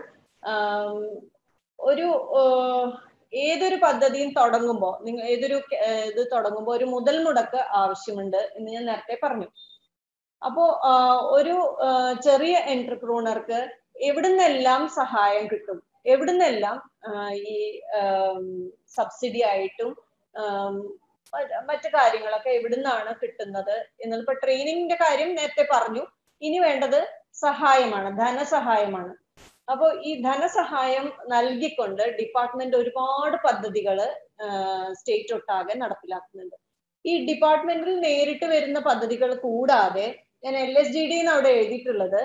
ഒരു ഏതൊരു പദ്ധതിയും തുടങ്ങുമ്പോൾ നിങ്ങൾ ഏതൊരു ഇത് തുടങ്ങുമ്പോൾ ഒരു മുതൽ മുടക്ക് ആവശ്യമുണ്ട് എന്ന് ഞാൻ നേരത്തെ പറഞ്ഞു അപ്പോ ഒരു ചെറിയ എന്റർപ്രൂണർക്ക് എവിടുന്നെല്ലാം സഹായം കിട്ടും എവിടുന്നെല്ലാം ഈ സബ്സിഡി ആയിട്ടും മറ്റു കാര്യങ്ങളൊക്കെ എവിടുന്നാണ് കിട്ടുന്നത് എന്നത് ഇപ്പൊ ട്രെയിനിങ്ങിന്റെ കാര്യം നേരത്തെ പറഞ്ഞു ഇനി വേണ്ടത് സഹായമാണ് ധനസഹായമാണ് അപ്പോൾ ഈ ധനസഹായം നൽകിക്കൊണ്ട് ഡിപ്പാർട്ട്മെന്റ് ഒരുപാട് പദ്ധതികൾ സ്റ്റേറ്റ് ഒട്ടാകെ നടപ്പിലാക്കുന്നുണ്ട് ഈ ഡിപ്പാർട്ട്മെന്റിൽ നേരിട്ട് വരുന്ന പദ്ധതികൾ കൂടാതെ ഞാൻ എൽ എസ് ജി ഡി അവിടെ എഴുതിയിട്ടുള്ളത്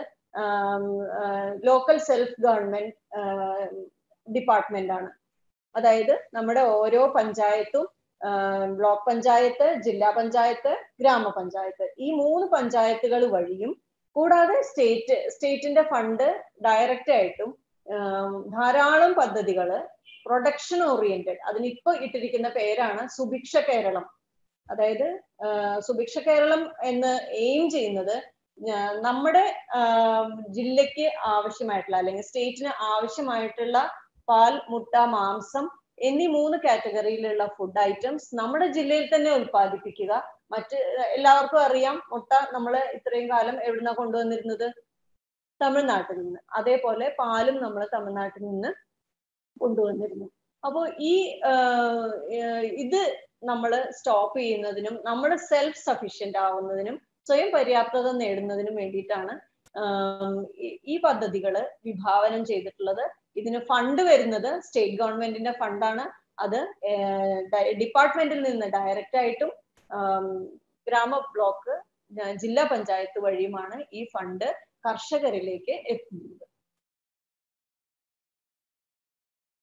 ലോക്കൽ സെൽഫ് ഗവൺമെന്റ് ഡിപ്പാർട്ട്മെന്റ് ആണ് അതായത് നമ്മുടെ ഓരോ പഞ്ചായത്തും ബ്ലോക്ക് പഞ്ചായത്ത് ജില്ലാ പഞ്ചായത്ത് ഗ്രാമപഞ്ചായത്ത് ഈ മൂന്ന് പഞ്ചായത്തുകൾ വഴിയും കൂടാതെ സ്റ്റേറ്റ് സ്റ്റേറ്റിന്റെ ഫണ്ട് ഡയറക്റ്റ് ആയിട്ടും ധാരാളം പദ്ധതികൾ പ്രൊഡക്ഷൻ ഓറിയന്റഡ് അതിനിപ്പോ ഇട്ടിരിക്കുന്ന പേരാണ് സുഭിക്ഷ കേരളം അതായത് സുഭിക്ഷ കേരളം എന്ന് എയിം ചെയ്യുന്നത് നമ്മുടെ ജില്ലയ്ക്ക് ആവശ്യമായിട്ടുള്ള അല്ലെങ്കിൽ സ്റ്റേറ്റിന് ആവശ്യമായിട്ടുള്ള പാൽ മുട്ട മാംസം എന്നീ മൂന്ന് കാറ്റഗറിയിലുള്ള ഫുഡ് ഐറ്റംസ് നമ്മുടെ ജില്ലയിൽ തന്നെ ഉൽപ്പാദിപ്പിക്കുക മറ്റ് എല്ലാവർക്കും അറിയാം മുട്ട നമ്മൾ ഇത്രയും കാലം എവിടുന്നാ കൊണ്ടുവന്നിരുന്നത് തമിഴ്നാട്ടിൽ നിന്ന് അതേപോലെ പാലും നമ്മൾ തമിഴ്നാട്ടിൽ നിന്ന് കൊണ്ടുവന്നിരുന്നു അപ്പോൾ ഈ ഇത് നമ്മൾ സ്റ്റോപ്പ് ചെയ്യുന്നതിനും നമ്മൾ സെൽഫ് സഫീഷ്യന്റ് ആവുന്നതിനും സ്വയം പര്യാപ്തത നേടുന്നതിനും വേണ്ടിയിട്ടാണ് ഈ പദ്ധതികൾ വിഭാവനം ചെയ്തിട്ടുള്ളത് ഇതിന് ഫണ്ട് വരുന്നത് സ്റ്റേറ്റ് ഗവൺമെന്റിന്റെ ഫണ്ടാണ് അത് ഡിപ്പാർട്ട്മെന്റിൽ നിന്ന് ഡയറക്റ്റ് ആയിട്ടും ഗ്രാമ ബ്ലോക്ക് ജില്ലാ പഞ്ചായത്ത് വഴിയുമാണ് ഈ ഫണ്ട് കർഷകരിലേക്ക് എത്തുന്നത്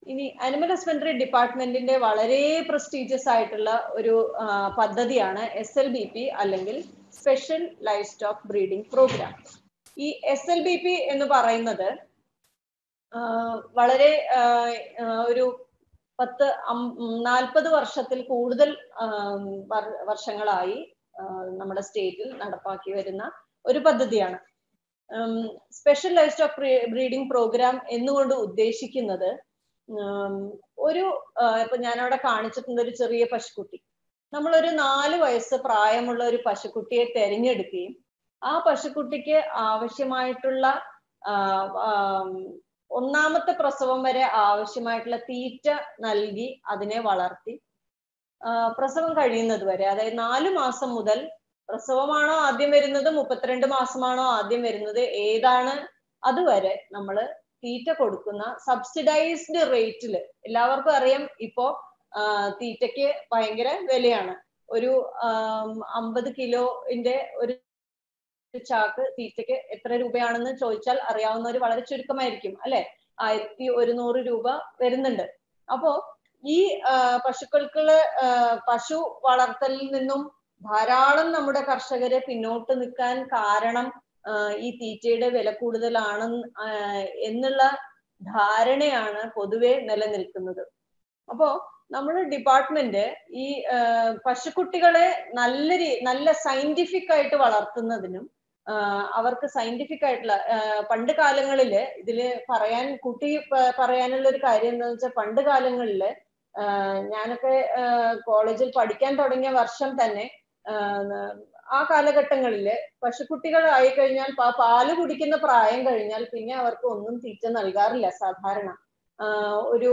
ഇനി അനിമൽ ഹസ്ബൻഡറി ഡിപ്പാർട്ട്മെന്റിന്റെ വളരെ പ്രസ്റ്റീജിയസ് ആയിട്ടുള്ള ഒരു ആ, പദ്ധതിയാണ് എസ് എൽ ബി പി അല്ലെങ്കിൽ special livestock breeding programme ഈ എസ് എൽ ബി പി എന്ന് പറയുന്നത് ആ, വളരെ ആ, ആ, ഒരു പത്ത് നാൽപ്പത് വർഷത്തിൽ കൂടുതൽ ആം, വർ- വർഷങ്ങളായി ആ, നമ്മുടെ സ്റ്റേറ്റിൽ നടപ്പാക്കി വരുന്ന ഒരു പദ്ധതിയാണ് special livestock breeding programme എന്നുകൊണ്ട് ഉദ്ദേശിക്കുന്നത് ഉം, ഒരു ആ, ഇപ്പൊ ഞാനവിടെ കാണിച്ചിട്ടുണ്ട് ഒരു ചെറിയ പശുക്കുട്ടി നമ്മളൊരു നാല് വയസ്സ് പ്രായമുള്ള ഒരു പശുക്കുട്ടിയെ തെരഞ്ഞെടുക്കുകയും ആ പശുക്കുട്ടിക്ക് ആവശ്യമായിട്ടുള്ള ആ, ആം, ഒന്നാമത്തെ പ്രസവം വരെ ആവശ്യമായിട്ടുള്ള തീറ്റ നൽകി അതിനെ വളർത്തി ആ, പ്രസവം കഴിയുന്നത് വരെ അതായത് നാല് മാസം മുതൽ പ്രസവമാണോ ആദ്യം വരുന്നത് മുപ്പത്തിരണ്ട് മാസമാണോ ആദ്യം വരുന്നത് ഏതാണ് അതുവരെ നമ്മൾ തീറ്റ കൊടുക്കുന്ന സബ്സിഡൈസ്ഡ് റേറ്റിൽ എല്ലാവർക്കും അറിയാം ഇപ്പോ ആ, തീറ്റയ്ക്ക് ഭയങ്കര വിലയാണ് ഒരു അമ്പത് കിലോന്റെ ഒരു ചാക്ക് തീറ്റയ്ക്ക് എത്ര രൂപയാണെന്ന് ചോദിച്ചാൽ അറിയാവുന്നവർ വളരെ ചുരുക്കമായിരിക്കും അല്ലെ ആയിരത്തി ഒരുന്നൂറ് രൂപ വരുന്നുണ്ട് അപ്പോ ഈ ആ, പശുക്കൾക്കുള്ള ആ, പശു വളർത്തലിൽ നിന്നും ധാരാളം നമ്മുടെ കർഷകരെ പിന്നോട്ട് നിൽക്കാൻ കാരണം ആ, ഈ തീറ്റയുടെ വില കൂടുതലാണ് എന്നുള്ള ധാരണയാണ് പൊതുവെ നിലനിൽക്കുന്നത് അപ്പോ നമ്മുടെ ഡിപ്പാർട്ട്മെന്റ് ഈ ആ, പശുക്കുട്ടികളെ നല്ല രീ നല്ല സയന്റിഫിക് ആയിട്ട് വളർത്തുന്നതിനും ആ, അവർക്ക് സയന്റിഫിക് ആയിട്ടുള്ള ആ, പണ്ട് കാലങ്ങളില് ഇതില് പറയാൻ കുട്ടി പ- പറയാനുള്ള ഒരു കാര്യം എന്താണെന്ന് വെച്ചാൽ പണ്ട് കാലങ്ങളില് ആ, ഞാനൊക്കെ കോളേജിൽ പഠിക്കാൻ തുടങ്ങിയ വർഷം തന്നെ ആ, ആ കാലഘട്ടങ്ങളില് പശുക്കുട്ടികൾ ആയി കഴിഞ്ഞാൽ പാ- പാല് കുടിക്കുന്ന പ്രായം കഴിഞ്ഞാൽ പിന്നെ അവർക്ക് ഒന്നും തീറ്റ നൽകാറില്ല സാധാരണ ആ, ഒരു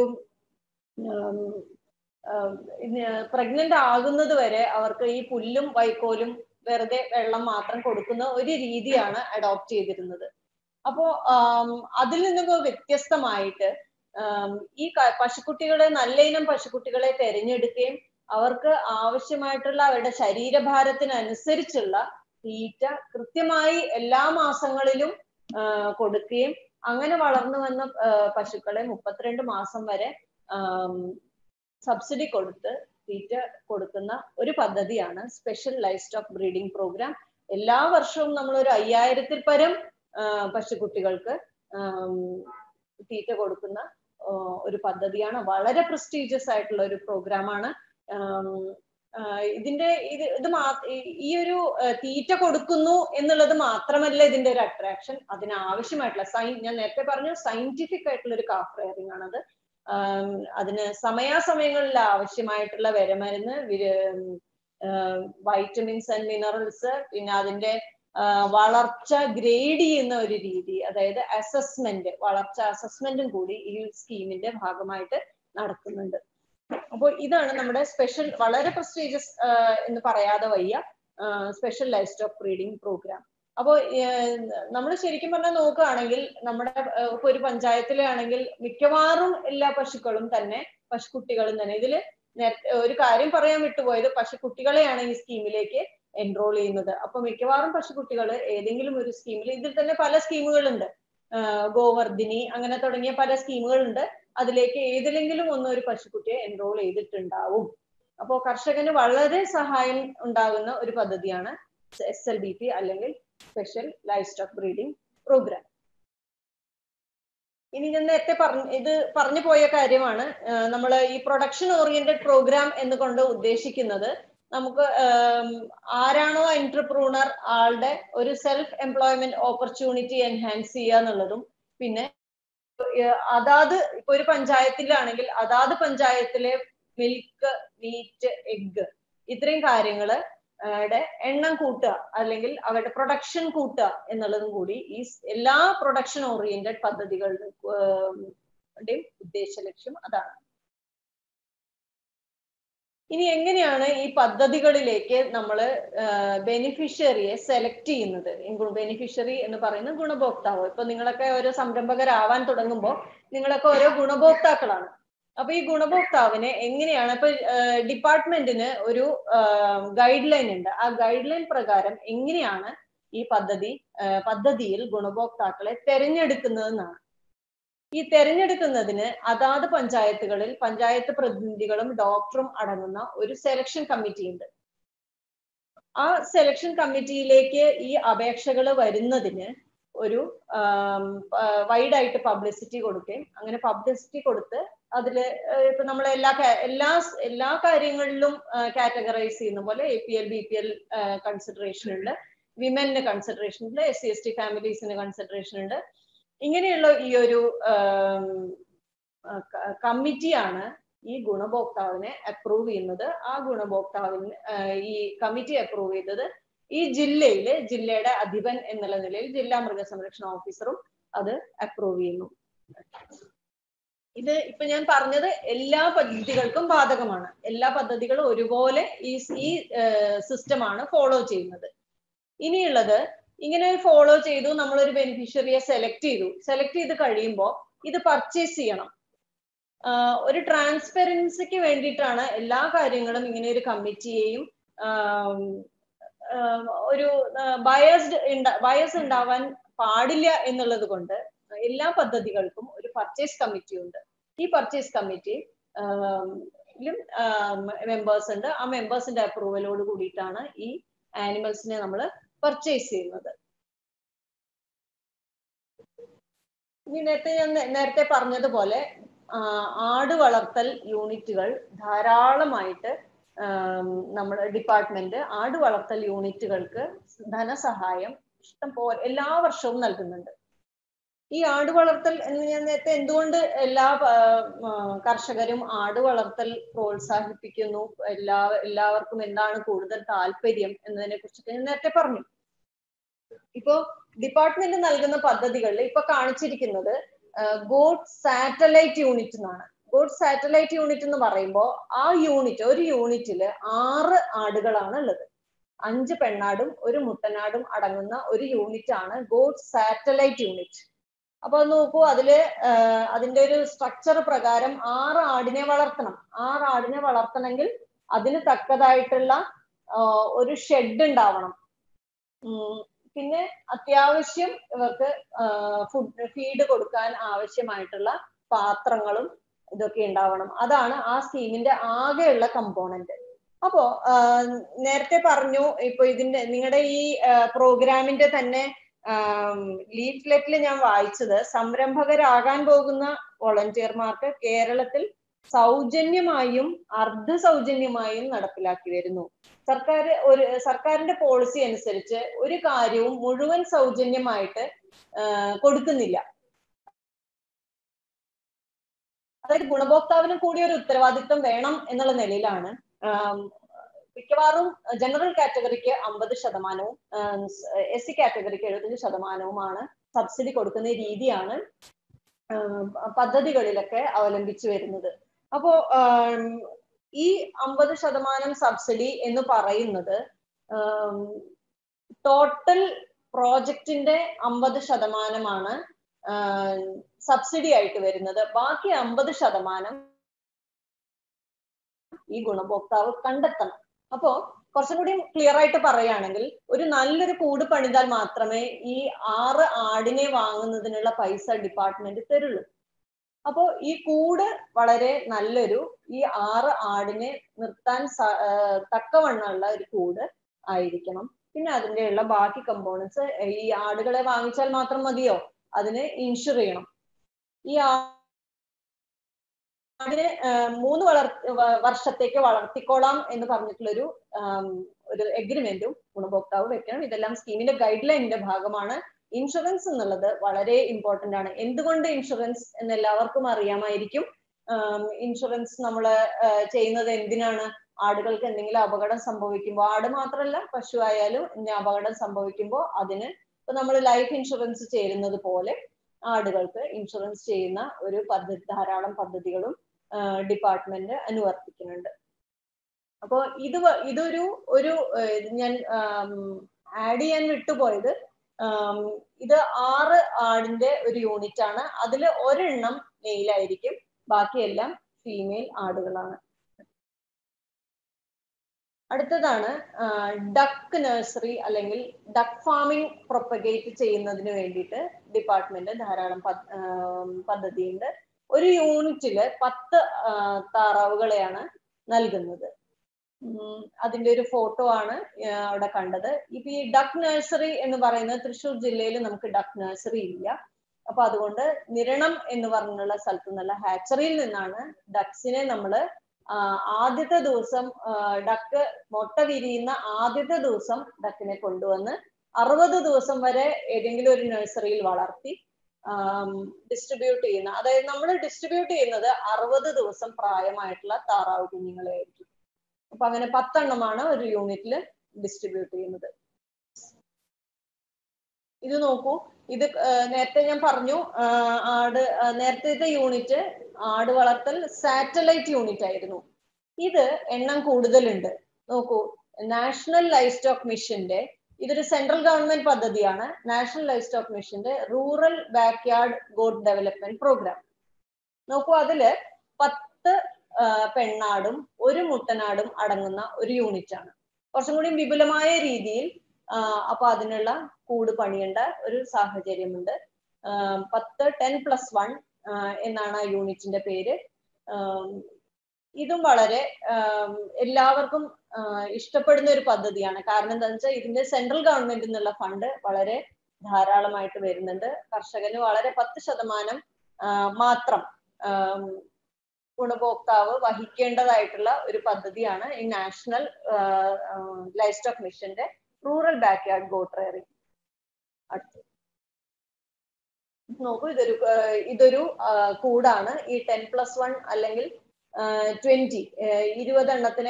പ്രഗ്നന്റ് ആകുന്നത് വരെ അവർക്ക് ഈ പുല്ലും വൈക്കോലും വെറുതെ വെള്ളം മാത്രം കൊടുക്കുന്ന ഒരു രീതിയാണ് അഡോപ്റ്റ് ചെയ്തിരുന്നത് അപ്പോ ആം, അതിൽ നിന്നൊക്കെ വ്യത്യസ്തമായിട്ട് ആം, ഈ ക- പശുക്കുട്ടികളെ നല്ല ഇനം പശുക്കുട്ടികളെ തെരഞ്ഞെടുക്കുകയും അവർക്ക് ആവശ്യമായിട്ടുള്ള അവരുടെ ശരീരഭാരത്തിനനുസരിച്ചുള്ള തീറ്റ കൃത്യമായി എല്ലാ മാസങ്ങളിലും ആ, കൊടുക്കുകയും അങ്ങനെ വളർന്നു വന്ന ആ, പശുക്കളെ മുപ്പത്തിരണ്ട് മാസം വരെ സബ്സിഡി കൊടുത്ത് തീറ്റ കൊടുക്കുന്ന ഒരു പദ്ധതിയാണ് special livestock breeding programme എല്ലാ വർഷവും നമ്മൾ ഒരു അയ്യായിരത്തിൽ പരം ആ, പശുക്കുട്ടികൾക്ക് ആം, തീറ്റ കൊടുക്കുന്ന ആ, ഒരു പദ്ധതിയാണ് വളരെ പ്രസ്റ്റീജിയസ് ആയിട്ടുള്ള ഒരു പ്രോഗ്രാമാണ് ഇതിന്റെ ഇത് ഇത് മാ ഈ- ഈ ഒരു ആ, തീറ്റ കൊടുക്കുന്നു എന്നുള്ളത് മാത്രമല്ല ഇതിന്റെ ഒരു അട്രാക്ഷൻ അതിനാവശ്യമായിട്ടുള്ള സൈൻ ഞാൻ നേരത്തെ പറഞ്ഞു സയന്റിഫിക് ആയിട്ടുള്ള ഒരു കാഫ് റെയറിംഗ് ആണത് ആം, അതിന് സമയാസമയങ്ങളിൽ ആവശ്യമായിട്ടുള്ള വിരമരുന്ന് വൈറ്റമിൻസ് ആൻഡ് മിനറൽസ് പിന്നെ അതിന്റെ ആ, വളർച്ച ഗ്രേഡ് ചെയ്യുന്ന ഒരു രീതി അതായത് അസസ്മെന്റ് വളർച്ച അസസ്മെന്റും കൂടി ഈ സ്കീമിന്റെ ഭാഗമായിട്ട് നടത്തുന്നുണ്ട് അപ്പോൾ ഇതാണ് നമ്മുടെ സ്പെഷ്യൽ വളരെ പ്രസ്റ്റീജിയസ് എന്ന് പറയാതെ വയ്യ special livestock breeding programme അപ്പോൾ നമ്മൾ ശരിക്കും പറഞ്ഞാൽ നോക്കുകയാണെങ്കിൽ നമ്മുടെ ഏഹ്, ഇപ്പൊ ഒരു പഞ്ചായത്തിലാണെങ്കിൽ മിക്കവാറും എല്ലാ പശുക്കളും തന്നെ പശുക്കുട്ടികളും തന്നെ ഇതില് നേരത്തെ ഒരു കാര്യം പറയാൻ വിട്ടുപോയത് പശുക്കുട്ടികളെയാണ് ഈ സ്കീമിലേക്ക് എൻറോൾ ചെയ്യുന്നത് അപ്പൊ മിക്കവാറും പശുക്കുട്ടികൾ ഏതെങ്കിലും ഒരു സ്കീമിൽ ഇതിൽ തന്നെ പല സ്കീമുകളുണ്ട് ആഹ് ഗോവർദ്ധിനി അങ്ങനെ തുടങ്ങിയ പല സ്കീമുകളുണ്ട് അതിലേക്ക് ഏതിലെങ്കിലും ഒന്ന് ഒരു പശുക്കുട്ടിയെ എൻറോൾ ചെയ്തിട്ടുണ്ടാവും അപ്പോൾ കർഷകന് വളരെ സഹായം ഉണ്ടാകുന്ന ഒരു പദ്ധതിയാണ് എസ് എൽ ബി പി അല്ലെങ്കിൽ special livestock breeding programme ഇനി ഞാൻ നേരത്തെ പറഞ്ഞു ഇത് പറഞ്ഞു പോയ കാര്യമാണ് നമ്മൾ ഈ പ്രൊഡക്ഷൻ ഓറിയന്റഡ് പ്രോഗ്രാം എന്നുകൊണ്ട് ഉദ്ദേശിക്കുന്നത് നമുക്ക് ആം, ആരാണോ എന്റർപ്രൂണർ ആളുടെ ഒരു സെൽഫ് എംപ്ലോയ്മെന്റ് ഓപ്പർച്യൂണിറ്റി എൻഹാൻസ് ചെയ്യുക എന്നുള്ളതും പിന്നെ ഏഹ് അതാത് ഇപ്പൊ ഒരു പഞ്ചായത്തിലാണെങ്കിൽ അതാത് പഞ്ചായത്തിലെ മിൽക്ക് മീറ്റ് എഗ് ഇത്രയും കാര്യങ്ങള് ടെ എണ്ണം കൂട്ടുക അല്ലെങ്കിൽ അവരുടെ പ്രൊഡക്ഷൻ കൂട്ടുക എന്നുള്ളതും കൂടി ഈ സ് എല്ലാ പ്രൊഡക്ഷൻ ഓറിയന്റഡ് പദ്ധതികളുടെയും ഉദ്ദേശ ലക്ഷ്യം അതാണ് ഇനി എങ്ങനെയാണ് ഈ പദ്ധതികളിലേക്ക് നമ്മൾ ബെനിഫിഷ്യറിയെ സെലക്ട് ചെയ്യുന്നത് ബെനിഫിഷ്യറി എന്ന് പറയുന്നത് ഗുണഭോക്താവ് ഇപ്പൊ നിങ്ങളൊക്കെ ഓരോ സംരംഭകരാവാൻ തുടങ്ങുമ്പോൾ നിങ്ങളൊക്കെ ഓരോ ഗുണഭോക്താക്കളാണ് അപ്പൊ ഈ ഗുണഭോക്താവിനെ എങ്ങനെയാണ് ഇപ്പൊ ഡിപ്പാർട്ട്മെന്റിന് ഒരു ഗൈഡ് ലൈൻ ഉണ്ട് ആ ഗൈഡ് ലൈൻ പ്രകാരം എങ്ങനെയാണ് ഈ പദ്ധതി ആ, പദ്ധതിയിൽ ഗുണഭോക്താക്കളെ തെരഞ്ഞെടുക്കുന്നതെന്നാണ് ഈ തെരഞ്ഞെടുക്കുന്നതിന് അതാത് പഞ്ചായത്തുകളിൽ പഞ്ചായത്ത് പ്രതിനിധികളും ഡോക്ടറും അടങ്ങുന്ന ഒരു സെലക്ഷൻ കമ്മിറ്റി ഉണ്ട് ആ സെലക്ഷൻ കമ്മിറ്റിയിലേക്ക് ഈ അപേക്ഷകൾ വരുന്നതിന് ഒരു വൈഡായിട്ട് പബ്ലിസിറ്റി കൊടുക്കുകയും അങ്ങനെ പബ്ലിസിറ്റി കൊടുത്ത് അതിൽ ഇപ്പൊ നമ്മൾ എല്ലാ എല്ലാ എല്ലാ കാര്യങ്ങളിലും കാറ്റഗറൈസ് ചെയ്യുന്ന പോലെ A P L B P L consideration ഉണ്ട് വിമന് കൺസിഡറേഷൻ ഉണ്ട് എസ് സി എസ് ടി ഫാമിലീസിന് കൺസിഡറേഷൻ ഉണ്ട് ഇങ്ങനെയുള്ള ഈ ഒരു കമ്മിറ്റിയാണ് ഈ ഗുണഭോക്താവിനെ അപ്രൂവ് ചെയ്യുന്നത് ആ ഗുണഭോക്താവിന് ഈ കമ്മിറ്റി അപ്രൂവ് ചെയ്തത് ഈ ജില്ലയിലെ ജില്ലയുടെ അധിപൻ എന്നുള്ള നിലയിൽ ജില്ലാ മൃഗസംരക്ഷണ ഓഫീസറും അത് അപ്രൂവ് ചെയ്യുന്നു ഇത് ഇപ്പൊ ഞാൻ പറഞ്ഞത് എല്ലാ പദ്ധതികൾക്കും ബാധകമാണ് എല്ലാ പദ്ധതികളും ഒരുപോലെ ഈ ഈ സിസ്റ്റമാണ് ഫോളോ ചെയ്യുന്നത് ഇനിയുള്ളത് ഇങ്ങനെ ഫോളോ ചെയ്തു നമ്മളൊരു ബെനിഫിഷ്യറിയെ സെലക്ട് ചെയ്തു സെലക്ട് ചെയ്ത് കഴിയുമ്പോൾ ഇത് പർച്ചേസ് ചെയ്യണം ഒരു ട്രാൻസ്പെറൻസിക്ക് വേണ്ടിയിട്ടാണ് എല്ലാ കാര്യങ്ങളും ഇങ്ങനെ ഒരു കമ്മിറ്റിയെയും ഒരു ബയസ്ഡ് ബയസ് ഉണ്ടാവാൻ പാടില്ല എന്നുള്ളത് കൊണ്ട് എല്ലാ പദ്ധതികൾക്കും ഒരു പർച്ചേസ് കമ്മിറ്റി ഉണ്ട് ഈ പർച്ചേസ് കമ്മിറ്റി മെമ്പേഴ്സ് ഉണ്ട് ആ മെമ്പേഴ്സിന്റെ അപ്രൂവലോട് കൂടിയിട്ടാണ് ഈ ആനിമൽസിനെ നമ്മൾ പർച്ചേസ് ചെയ്യുന്നത് ഇനി നേരത്തെ ഞാൻ നേരത്തെ പറഞ്ഞതുപോലെ ആട് വളർത്തൽ യൂണിറ്റുകൾ ധാരാളമായിട്ട് നമ്മുടെ ഡിപ്പാർട്ട്മെന്റ് ആട് വളർത്തൽ യൂണിറ്റുകൾക്ക് ധനസഹായം ഇഷ്ടം പോലെ എല്ലാ വർഷവും നൽകുന്നുണ്ട് ഈ ആട് വളർത്തൽ എന്ന് ഞാൻ നേരത്തെ എന്തുകൊണ്ട് എല്ലാ കർഷകരും ആട് വളർത്തൽ പ്രോത്സാഹിപ്പിക്കുന്നു എല്ലാ എല്ലാവർക്കും എന്താണ് കൂടുതൽ താല്പര്യം എന്നതിനെ കുറിച്ചൊക്കെ ഞാൻ നേരത്തെ പറഞ്ഞു ഇപ്പോ ഡിപ്പാർട്ട്മെന്റ് നൽകുന്ന പദ്ധതികളിൽ ഇപ്പൊ കാണിച്ചിരിക്കുന്നത് ഗോഡ് സാറ്റലൈറ്റ് യൂണിറ്റ് എന്നാണ് ഗോഡ് സാറ്റലൈറ്റ് യൂണിറ്റ് എന്ന് പറയുമ്പോൾ ആ യൂണിറ്റ് ഒരു യൂണിറ്റില് ആറ് ആടുകളാണ് ഉള്ളത് അഞ്ച് പെണ്ണാടും ഒരു മുട്ടനാടും അടങ്ങുന്ന ഒരു യൂണിറ്റ് ആണ് ഗോഡ് സാറ്റലൈറ്റ് യൂണിറ്റ് അപ്പൊ നോക്കൂ അതില് അതിന്റെ ഒരു സ്ട്രക്ചർ പ്രകാരം ആറ് ആടിനെ വളർത്തണം ആറ് ആടിനെ വളർത്തണമെങ്കിൽ അതിന് തക്കതായിട്ടുള്ള ഒരു ഷെഡ് ഉണ്ടാവണം പിന്നെ അത്യാവശ്യം ഇവർക്ക് ഫുഡ് ഫീഡ് കൊടുക്കാൻ ആവശ്യമായിട്ടുള്ള പാത്രങ്ങളും ഇതൊക്കെ ഉണ്ടാവണം അതാണ് ആ സ്കീമിന്റെ ആകെയുള്ള കമ്പോണന്റ് അപ്പോ നേരത്തെ പറഞ്ഞു ഇപ്പൊ ഇതിന്റെ നിങ്ങളുടെ ഈ പ്രോഗ്രാമിന്റെ തന്നെ ലീഫ്ലെറ്റിൽ ഞാൻ വായിച്ചത് സംരംഭകരാകാൻ പോകുന്ന വോളണ്ടിയർമാർക്ക് കേരളത്തിൽ സൗജന്യമായും അർദ്ധ സൗജന്യമായും നടപ്പിലാക്കി വരുന്നു സർക്കാർ ഒരു സർക്കാരിന്റെ പോളിസി അനുസരിച്ച് ഒരു കാര്യവും മുഴുവൻ സൗജന്യമായിട്ട് കൊടുക്കുന്നില്ല അതായത് ഗുണഭോക്താവിനും കൂടി ഒരു ഉത്തരവാദിത്വം വേണം എന്നുള്ള നിലയിലാണ് മിക്കവാറും ജനറൽ കാറ്റഗറിക്ക് അമ്പത് ശതമാനവും എസ് സി കാറ്റഗറിക്ക് എഴുപത്തഞ്ച് ശതമാനവുമാണ് സബ്സിഡി കൊടുക്കുന്ന രീതിയാണ് പദ്ധതികളിലൊക്കെ അവലംബിച്ചു വരുന്നത് അപ്പോ ഈ അമ്പത് ശതമാനം സബ്സിഡി എന്ന് പറയുന്നത് ടോട്ടൽ പ്രോജക്റ്റിന്റെ അമ്പത് ശതമാനമാണ് സബ്സിഡി ആയിട്ട് വരുന്നത് ബാക്കി അമ്പത് ശതമാനം ഈ ഗുണഭോക്താവ് കണ്ടെത്തണം അപ്പോ കുറച്ചും കൂടി ക്ലിയർ ആയിട്ട് പറയുകയാണെങ്കിൽ ഒരു നല്ലൊരു കൂട് പണിതാൽ മാത്രമേ ഈ ആറ് ആടിനെ വാങ്ങുന്നതിനുള്ള പൈസ ഡിപ്പാർട്ട്മെന്റ് തരുള്ളൂ അപ്പോ ഈ കൂട് വളരെ നല്ലൊരു ഈ ആറ് ആടിനെ നിർത്താൻ തക്കവണ്ണമുള്ള ഒരു കൂട് ആയിരിക്കണം പിന്നെ അതിന്റെയുള്ള ബാക്കി കമ്പോണൻസ് ഈ ആടുകളെ വാങ്ങിച്ചാൽ മാത്രം മതിയോ അതിന് ഇൻഷുർ ചെയ്യണം ഈ ആടിനെ മൂന്ന് വളർ വർഷത്തേക്ക് വളർത്തിക്കോളാം എന്ന് പറഞ്ഞിട്ടുള്ളൊരു ഒരു എഗ്രിമെന്റും ഗുണഭോക്താവ് വെക്കണം ഇതെല്ലാം സ്കീമിന്റെ ഗൈഡ് ലൈനിന്റെ ഭാഗമാണ് ഇൻഷുറൻസ് എന്നുള്ളത് വളരെ ഇമ്പോർട്ടന്റ് ആണ് എന്തുകൊണ്ട് ഇൻഷുറൻസ് എന്ന് എല്ലാവർക്കും അറിയാമായിരിക്കും ഇൻഷുറൻസ് നമ്മൾ ചെയ്യുന്നത് എന്തിനാണ് ആടുകൾക്ക് എന്തെങ്കിലും അപകടം സംഭവിക്കുമ്പോൾ ആട് മാത്രമല്ല പശു ആയാലും ഇനി അപകടം സംഭവിക്കുമ്പോൾ അതിന് ഇപ്പൊ നമ്മൾ ലൈഫ് ഇൻഷുറൻസ് ചേരുന്നത് പോലെ ആടുകൾക്ക് ഇൻഷുറൻസ് ചെയ്യുന്ന ഒരു പദ്ധതി ധാരാളം പദ്ധതികളും ഡിപ്പാർട്ട്മെന്റ് അനുവർത്തിക്കുന്നുണ്ട് അപ്പോൾ ഇത് ഇതൊരു ഒരു ഞാൻ ആഡ് ചെയ്യാൻ വിട്ടുപോയത് ഇത് ആറ് ആടിന്റെ ഒരു യൂണിറ്റ് ആണ് അതിൽ ഒരെണ്ണം മെയിലായിരിക്കും ബാക്കിയെല്ലാം ഫീമെയിൽ ആടുകളാണ് അടുത്തതാണ് ഡക്ക് നഴ്സറി അല്ലെങ്കിൽ ഡക്ക് ഫാമിംഗ് പ്രൊപ്പഗേറ്റ് ചെയ്യുന്നതിന് വേണ്ടിയിട്ട് ഡിപ്പാർട്ട്മെന്റ് ധാരാളം പദ്- ആം, പദ്ധതിയുണ്ട് ഒരു യൂണിറ്റില് പത്ത് ആ, താറാവുകളെയാണ് നൽകുന്നത് ഉം, അതിന്റെ ഒരു ഫോട്ടോ ആണ് ആ, അവിടെ കണ്ടത് ഇപ്പൊ ഈ ഡക്ക് നഴ്സറി എന്ന് പറയുന്നത് തൃശ്ശൂർ ജില്ലയിൽ നമുക്ക് ഡക്ക് നഴ്സറി ഇല്ല അപ്പൊ അതുകൊണ്ട് നിരണം എന്ന് പറഞ്ഞുള്ള സ്ഥലത്ത് നിന്നുള്ള ഹാച്ചറിയിൽ നിന്നാണ് ഡക്സിനെ നമ്മള് ആ, ആദ്യത്തെ ദിവസം ഡക്ക് മുട്ട വിരിയുന്ന ആദ്യത്തെ ദിവസം ഡക്കിനെ കൊണ്ടുവന്ന് അറുപത് ദിവസം വരെ ഏതെങ്കിലും ഒരു നഴ്സറിയിൽ വളർത്തി ഡിസ്ട്രിബ്യൂട്ട് ചെയ്യുന്ന അതായത് നമ്മൾ ഡിസ്ട്രിബ്യൂട്ട് ചെയ്യുന്നത് അറുപത് ദിവസം പ്രായമായിട്ടുള്ള താറാവ് കുഞ്ഞുങ്ങളെ ആയിരിക്കും അപ്പൊ അങ്ങനെ പത്തെണ്ണമാണ് ഒരു യൂണിറ്റിൽ ഡിസ്ട്രിബ്യൂട്ട് ചെയ്യുന്നത് ഇത് നോക്കൂ ഇത് ആ, നേരത്തെ ഞാൻ പറഞ്ഞു ആ, ആട് ആ, നേരത്തെ യൂണിറ്റ് ആട് വളർത്തൽ സാറ്റലൈറ്റ് യൂണിറ്റ് ആയിരുന്നു ഇത് എണ്ണം കൂടുതലുണ്ട് നോക്കൂ നാഷണൽ ലൈഫ് സ്റ്റോക്ക് മിഷന്റെ ഇതൊരു സെൻട്രൽ ഗവൺമെന്റ് പദ്ധതിയാണ് നാഷണൽ ലൈഫ് സ്റ്റോക്ക് മിഷന്റെ rural backyard goat development programme നോക്കൂ അതില് പത്ത് ആ, പെണ്ണാടും ഒരു മുട്ടനാടും അടങ്ങുന്ന ഒരു യൂണിറ്റ് ആണ് കുറച്ചും കൂടി വിപുലമായ രീതിയിൽ ആ, അപ്പൊ അതിനുള്ള കൂട് പണിയേണ്ട ഒരു സാഹചര്യമുണ്ട് ആ, പത്ത് ടെൻ പ്ലസ് വൺ എന്നാണ് ആ യൂണിറ്റിന്റെ പേര് ആം, ഇതും വളരെ ആം, എല്ലാവർക്കും ആ, ഇഷ്ടപ്പെടുന്ന ഒരു പദ്ധതിയാണ് കാരണം എന്താണെന്ന് വെച്ചാൽ ഇതിന്റെ സെൻട്രൽ ഗവൺമെന്റിൽ നിന്നുള്ള ഫണ്ട് വളരെ ധാരാളമായിട്ട് വരുന്നുണ്ട് കർഷകന് വളരെ പത്ത് ശതമാനം ആ, മാത്രം ആം, ഗുണഭോക്താവ് വഹിക്കേണ്ടതായിട്ടുള്ള ഒരു പദ്ധതിയാണ് ഈ നാഷണൽ ലൈഫ് സ്റ്റോക്ക് മിഷന്റെ റൂറൽ ബാക്ക്യാർഡ് ഗോട്ട് റെയറിംഗ് അടുത്ത് നോക്കൂ ഇതൊരു ആ, ഇതൊരു ആ, കൂടാണ് ഈ ടെൻ പ്ലസ് വൺ അല്ലെങ്കിൽ ട്വന്റി ഇരുപത് എണ്ണത്തിനെ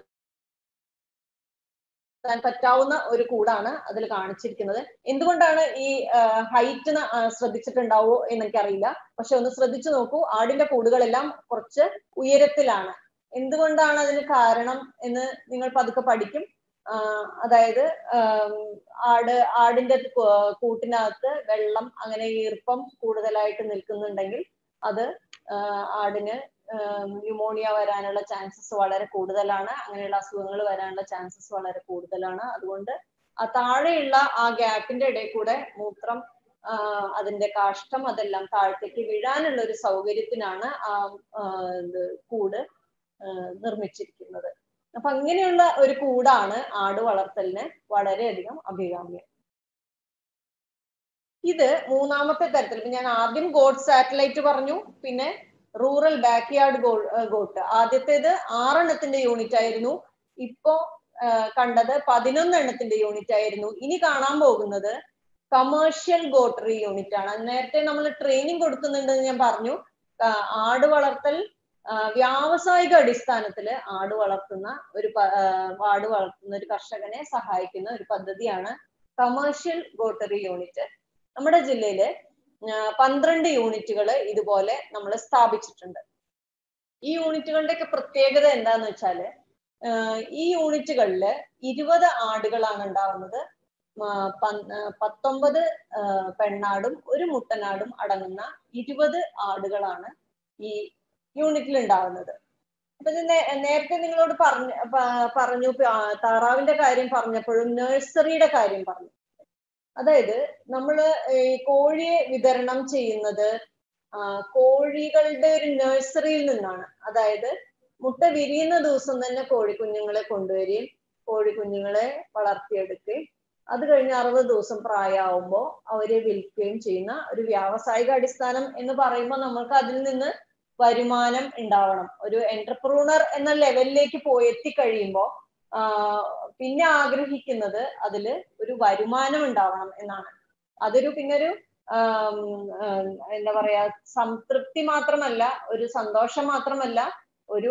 നിർത്താൻ പറ്റാവുന്ന ഒരു കൂടാണ് അതിൽ കാണിച്ചിരിക്കുന്നത് എന്തുകൊണ്ടാണ് ഈ ഹൈറ്റ് ശ്രദ്ധിച്ചിട്ടുണ്ടാവോ എന്ന് എനിക്കറിയില്ല പക്ഷെ ഒന്ന് ശ്രദ്ധിച്ചു നോക്കൂ ആടിന്റെ കൂടുകളെല്ലാം കുറച്ച് ഉയരത്തിലാണ് എന്തുകൊണ്ടാണ് അതിന് കാരണം എന്ന് നിങ്ങൾ പതുക്കെ പഠിക്കും ആ, അതായത് ആം, ആട് ആടിന്റെ കൂ- കൂട്ടിനകത്ത് വെള്ളം അങ്ങനെ ഈർപ്പം കൂടുതലായിട്ട് നിൽക്കുന്നുണ്ടെങ്കിൽ അത് ആ, ആടിന് ന്യൂമോണിയ വരാനുള്ള ചാൻസസ് വളരെ കൂടുതലാണ് അങ്ങനെയുള്ള അസുഖങ്ങൾ വരാനുള്ള ചാൻസസ് വളരെ കൂടുതലാണ് അതുകൊണ്ട് ആ താഴെയുള്ള ആ ഗ്യാപ്പിന്റെ ഇടയിൽ കൂടെ മൂത്രം ആ, അതിന്റെ കാഷ്ടം അതെല്ലാം താഴത്തേക്ക് വീഴാനുള്ള ഒരു സൗകര്യത്തിനാണ് ആ ആ, ഇത് കൂട് ആ, നിർമ്മിച്ചിരിക്കുന്നത് അപ്പൊ അങ്ങനെയുള്ള ഒരു കൂടാണ് ആട് വളർത്തലിന് വളരെയധികം അഭികാമ്യം ഇത് മൂന്നാമത്തെ തരത്തിൽ ഇപ്പൊ ഞാൻ ആദ്യം ഗോഡ് സാറ്റലൈറ്റ് പറഞ്ഞു പിന്നെ റൂറൽ ബാക്ക്യാർഡ് ഗോട്ട് ആദ്യത്തേത് ആറെണ്ണത്തിന്റെ യൂണിറ്റ് ആയിരുന്നു ഇപ്പോ ആ, കണ്ടത് പതിനൊന്ന് എണ്ണത്തിന്റെ യൂണിറ്റ് ആയിരുന്നു ഇനി കാണാൻ പോകുന്നത് കമേഴ്ഷ്യൽ ഗോട്ടറി യൂണിറ്റ് ആണ് നേരത്തെ നമ്മൾ ട്രെയിനിങ് കൊടുക്കുന്നുണ്ടെന്ന് ഞാൻ പറഞ്ഞു ആ, ആട് വളർത്തൽ ആ, വ്യാവസായിക അടിസ്ഥാനത്തിൽ ആട് വളർത്തുന്ന ഒരു പ- ആ, ആട് വളർത്തുന്ന ഒരു കർഷകനെ സഹായിക്കുന്ന ഒരു പദ്ധതിയാണ് കമേഴ്ഷ്യൽ ഗോട്ടറി യൂണിറ്റ് നമ്മുടെ ജില്ലയില് ആ, പന്ത്രണ്ട് യൂണിറ്റുകൾ ഇതുപോലെ നമ്മൾ സ്ഥാപിച്ചിട്ടുണ്ട് ഈ യൂണിറ്റുകളുടെയൊക്കെ പ്രത്യേകത എന്താന്ന് വെച്ചാല് ആ, ഈ യൂണിറ്റുകളില് ഇരുപത് ആടുകളാണ് ഉണ്ടാവുന്നത് ആ, പൻ- ആ, പത്തൊമ്പത് ആ, പെണ്ണാടും ഒരു മുട്ടനാടും അടങ്ങുന്ന ഇരുപത് ആടുകളാണ് ഈ യൂണിറ്റിൽ ഉണ്ടാവുന്നത് അപ്പൊ ഇത് നേ- നേരത്തെ നിങ്ങളോട് പറഞ്ഞ പ- പറഞ്ഞു ആ, താറാവിന്റെ കാര്യം പറഞ്ഞപ്പോഴും നഴ്സറിയുടെ കാര്യം പറഞ്ഞു അതായത് നമ്മള് ഈ കോഴിയെ വിതരണം ചെയ്യുന്നത് ആ, കോഴികളുടെ ഒരു നഴ്സറിയിൽ നിന്നാണ് അതായത് മുട്ട വിരിയുന്ന ദിവസം തന്നെ കോഴിക്കുഞ്ഞുങ്ങളെ കൊണ്ടുവരികയും കോഴിക്കുഞ്ഞുങ്ങളെ വളർത്തിയെടുക്കുകയും അത് കഴിഞ്ഞ് അറുപത് ദിവസം പ്രായമാവുമ്പോൾ അവരെ വിൽക്കുകയും ചെയ്യുന്ന ഒരു വ്യാവസായിക അടിസ്ഥാനം എന്ന് പറയുമ്പോൾ നമ്മൾക്ക് അതിൽ നിന്ന് വരുമാനം ഉണ്ടാവണം ഒരു എന്റർപ്രൂണർ എന്ന ലെവലിലേക്ക് പോയി എത്തിക്കഴിയുമ്പോൾ പിന്നെ ആഗ്രഹിക്കുന്നത് അതില് ഒരു വരുമാനം ഉണ്ടാവണം എന്നാണ് അതൊരു പിന്നെ ഒരു ആം, ആം, എന്താ പറയാ സംതൃപ്തി മാത്രമല്ല ഒരു സന്തോഷം മാത്രമല്ല ഒരു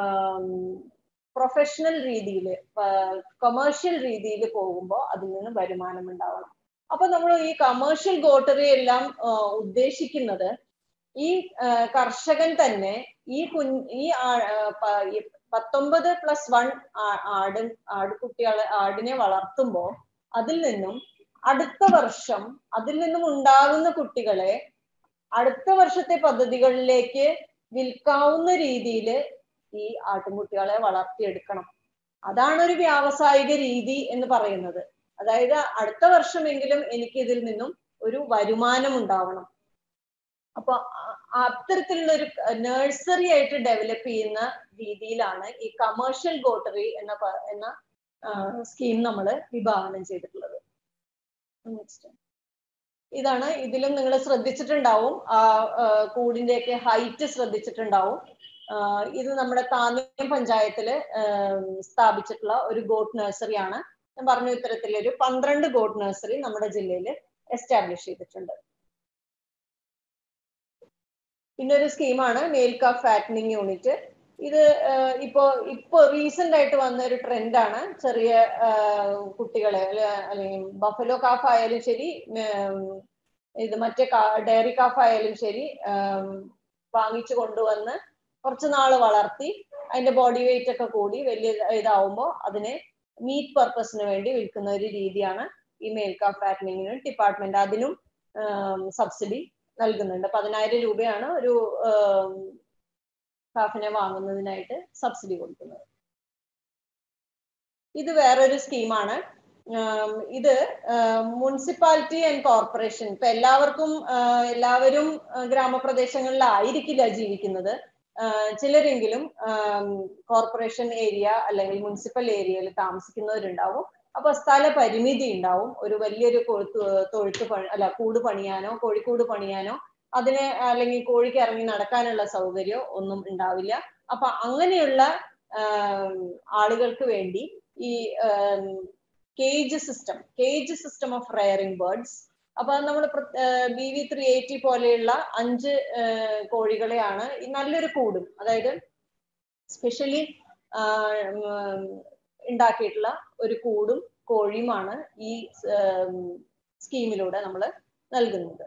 പ്രൊഫഷണൽ രീതിയിൽ കൊമേഴ്ഷ്യൽ രീതിയിൽ പോകുമ്പോൾ അതിൽ നിന്ന് വരുമാനം ഉണ്ടാവണം അപ്പൊ നമ്മൾ ഈ കമേഴ്ഷ്യൽ ഗോട്ടറി എല്ലാം ആ, ഉദ്ദേശിക്കുന്നത് ഈ ആ, കർഷകൻ തന്നെ ഈ കുഞ്ഞ് ഈ ആ- ആ, പ- ഈ പത്തൊമ്പത് പ്ലസ് വൺ ആട് ആടുകുട്ടികളെ ആടിനെ വളർത്തുമ്പോൾ അതിൽ നിന്നും അടുത്ത വർഷം അതിൽ നിന്നും ഉണ്ടാകുന്ന കുട്ടികളെ അടുത്ത വർഷത്തെ പദ്ധതികളിലേക്ക് വിൽക്കാവുന്ന രീതിയിൽ ഈ ആട്ടിൻകുട്ടികളെ വളർത്തിയെടുക്കണം അതാണ് ഒരു വ്യാവസായിക രീതി എന്ന് പറയുന്നത് അതായത് അടുത്ത വർഷമെങ്കിലും എനിക്ക് ഇതിൽ നിന്നും ഒരു വരുമാനം ഉണ്ടാവണം അപ്പൊ അ- അത്തരത്തിലുള്ള ഒരു നഴ്സറി ആയിട്ട് ഡെവലപ്പ് ചെയ്യുന്ന രീതിയിലാണ് ഈ കമേഴ്ഷ്യൽ ഗോട്ടറി എന്ന പ- എന്ന സ്കീം നമ്മൾ വിഭാവനം ചെയ്തിട്ടുള്ളത് നെക്സ്റ്റ് ഇതാണ് ഇതിലും നിങ്ങൾ ശ്രദ്ധിച്ചിട്ടുണ്ടാവും ആ ആ, കൂടിന്റെയൊക്കെ ഹൈറ്റ് ശ്രദ്ധിച്ചിട്ടുണ്ടാവും ആ, ഇത് നമ്മുടെ താന്യം പഞ്ചായത്തില് ആം, സ്ഥാപിച്ചിട്ടുള്ള ഒരു ഗോട്ട് നഴ്സറി ആണ് ഞാൻ പറഞ്ഞ ഇത്തരത്തിൽ ഒരു പന്ത്രണ്ട് ഗോട്ട് നഴ്സറി നമ്മുടെ ജില്ലയിൽ എസ്റ്റാബ്ലിഷ് ചെയ്തിട്ടുണ്ട് പിന്നെ ഒരു സ്കീമാണ് മേൽക്ക ഫാറ്റനിങ് യൂണിറ്റ് ഇത് ആഹ് ഇപ്പോ ഇപ്പോ റീസെന്റ് ആയിട്ട് വന്ന ഒരു ട്രെൻഡാണ് ചെറിയ ആഹ് കുട്ടികളെ അല്ലെ- അല്ലെങ്കിൽ ബഫലോ കാഫ് ആയാലും ശരി ഉം, ഇത് മറ്റേ ഡയറി കാഫ് ആയാലും ശരി ആം, വാങ്ങിച്ചു കൊണ്ടുവന്ന് കുറച്ച് നാള് വളർത്തി അതിന്റെ ബോഡി വെയിറ്റ് ഒക്കെ കൂടി വലിയ ഇതാവുമ്പോൾ അതിനെ മീറ്റ് പർപ്പസിന് വേണ്ടി വിൽക്കുന്ന ഒരു രീതിയാണ് ഈ മേൽക്ക ഫാറ്റനിങ്ങിന് ഡിപ്പാർട്ട്മെന്റ് അതിനും സബ്സിഡി നൽകുന്നുണ്ട് പതിനായിരം രൂപയാണ് ഒരു ആം, കാഫിനെ വാങ്ങുന്നതിനായിട്ട് സബ്സിഡി കൊടുക്കുന്നത് ഇത് വേറൊരു സ്കീമാണ് ആം, ഇത് മുനിസിപ്പാലിറ്റി ആൻഡ് കോർപ്പറേഷൻ ഇപ്പൊ എല്ലാവർക്കും ആ, എല്ലാവരും ആ, ഗ്രാമപ്രദേശങ്ങളിലായിരിക്കില്ല ജീവിക്കുന്നത് ആ, ചിലരെങ്കിലും കോർപ്പറേഷൻ ഏരിയ അല്ലെങ്കിൽ മുനിസിപ്പൽ ഏരിയയിൽ താമസിക്കുന്നവരുണ്ടാവും അപ്പൊ സ്ഥല പരിമിതി ഉണ്ടാവും ഒരു വലിയൊരു കൊഴുത്ത് തൊഴുത്ത് പണി അല്ല കൂട് പണിയാനോ കോഴിക്കൂട് പണിയാനോ അതിന് അല്ലെങ്കിൽ കോഴിക്ക് ഇറങ്ങി നടക്കാനുള്ള സൗകര്യമോ ഒന്നും ഉണ്ടാവില്ല അപ്പൊ അങ്ങനെയുള്ള ആം, ആളുകൾക്ക് വേണ്ടി ഈ cage system cage system of rearing birds അപ്പൊ നമ്മൾ ബി വി ത്രീ എയ്റ്റി പോലെയുള്ള അഞ്ച് ആ, കോഴികളെയാണ് ഈ നല്ലൊരു കൂടും അതായത് സ്പെഷ്യലി ഉണ്ടാക്കിയിട്ടുള്ള ഒരു കൂടും കോഴിയുമാണ് ഈ സ്കീമിലൂടെ നമ്മൾ നൽകുന്നത്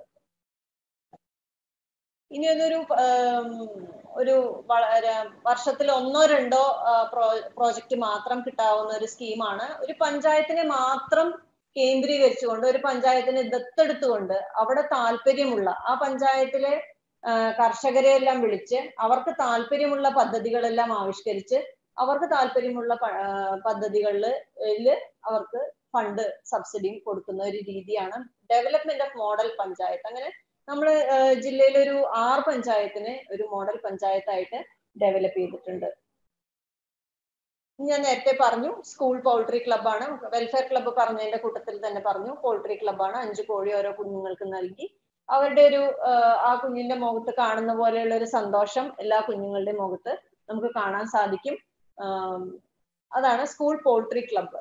ഇനി അതൊരു ആം, ഒരു വളരെ വർഷത്തിൽ ഒന്നോ രണ്ടോ പ്രോജക്റ്റ് മാത്രം കിട്ടാവുന്ന ഒരു സ്കീമാണ് ഒരു പഞ്ചായത്തിനെ മാത്രം കേന്ദ്രീകരിച്ചുകൊണ്ട് ഒരു പഞ്ചായത്തിനെ ദത്തെടുത്തുകൊണ്ട് അവിടെ താല്പര്യമുള്ള ആ പഞ്ചായത്തിലെ ആ, കർഷകരെ എല്ലാം വിളിച്ച് അവർക്ക് താല്പര്യമുള്ള പദ്ധതികളെല്ലാം ആവിഷ്കരിച്ച് അവർക്ക് താല്പര്യമുള്ള പ- ആ, പദ്ധതികളിൽ അവർക്ക് ഫണ്ട് സബ്സിഡിയും കൊടുക്കുന്ന ഒരു രീതിയാണ് ഡെവലപ്മെന്റ് ഓഫ് മോഡൽ പഞ്ചായത്ത് അങ്ങനെ നമ്മൾ ജില്ലയിലെ ഒരു ആറ് പഞ്ചായത്തിനെ ഒരു മോഡൽ പഞ്ചായത്തായിട്ട് ഡെവലപ്പ് ചെയ്തിട്ടുണ്ട് ഞാൻ നേരത്തെ പറഞ്ഞു സ്കൂൾ പൗൾട്രി ക്ലബ്ബാണ് വെൽഫെയർ ക്ലബ്ബ് പറഞ്ഞതിന്റെ കൂട്ടത്തിൽ തന്നെ പറഞ്ഞു പൗൾട്രി ക്ലബ്ബാണ് അഞ്ച് കോഴി ഓരോ കുഞ്ഞുങ്ങൾക്ക് നൽകി അവരുടെ ഒരു ആഹ് ആ കുഞ്ഞിന്റെ മുഖത്ത് കാണുന്ന പോലെയുള്ള ഒരു സന്തോഷം എല്ലാ കുഞ്ഞുങ്ങളുടെയും മുഖത്ത് നമുക്ക് കാണാൻ സാധിക്കും ആം, അതാണ് സ്കൂൾ പോൾട്രി ക്ലബ്ബ്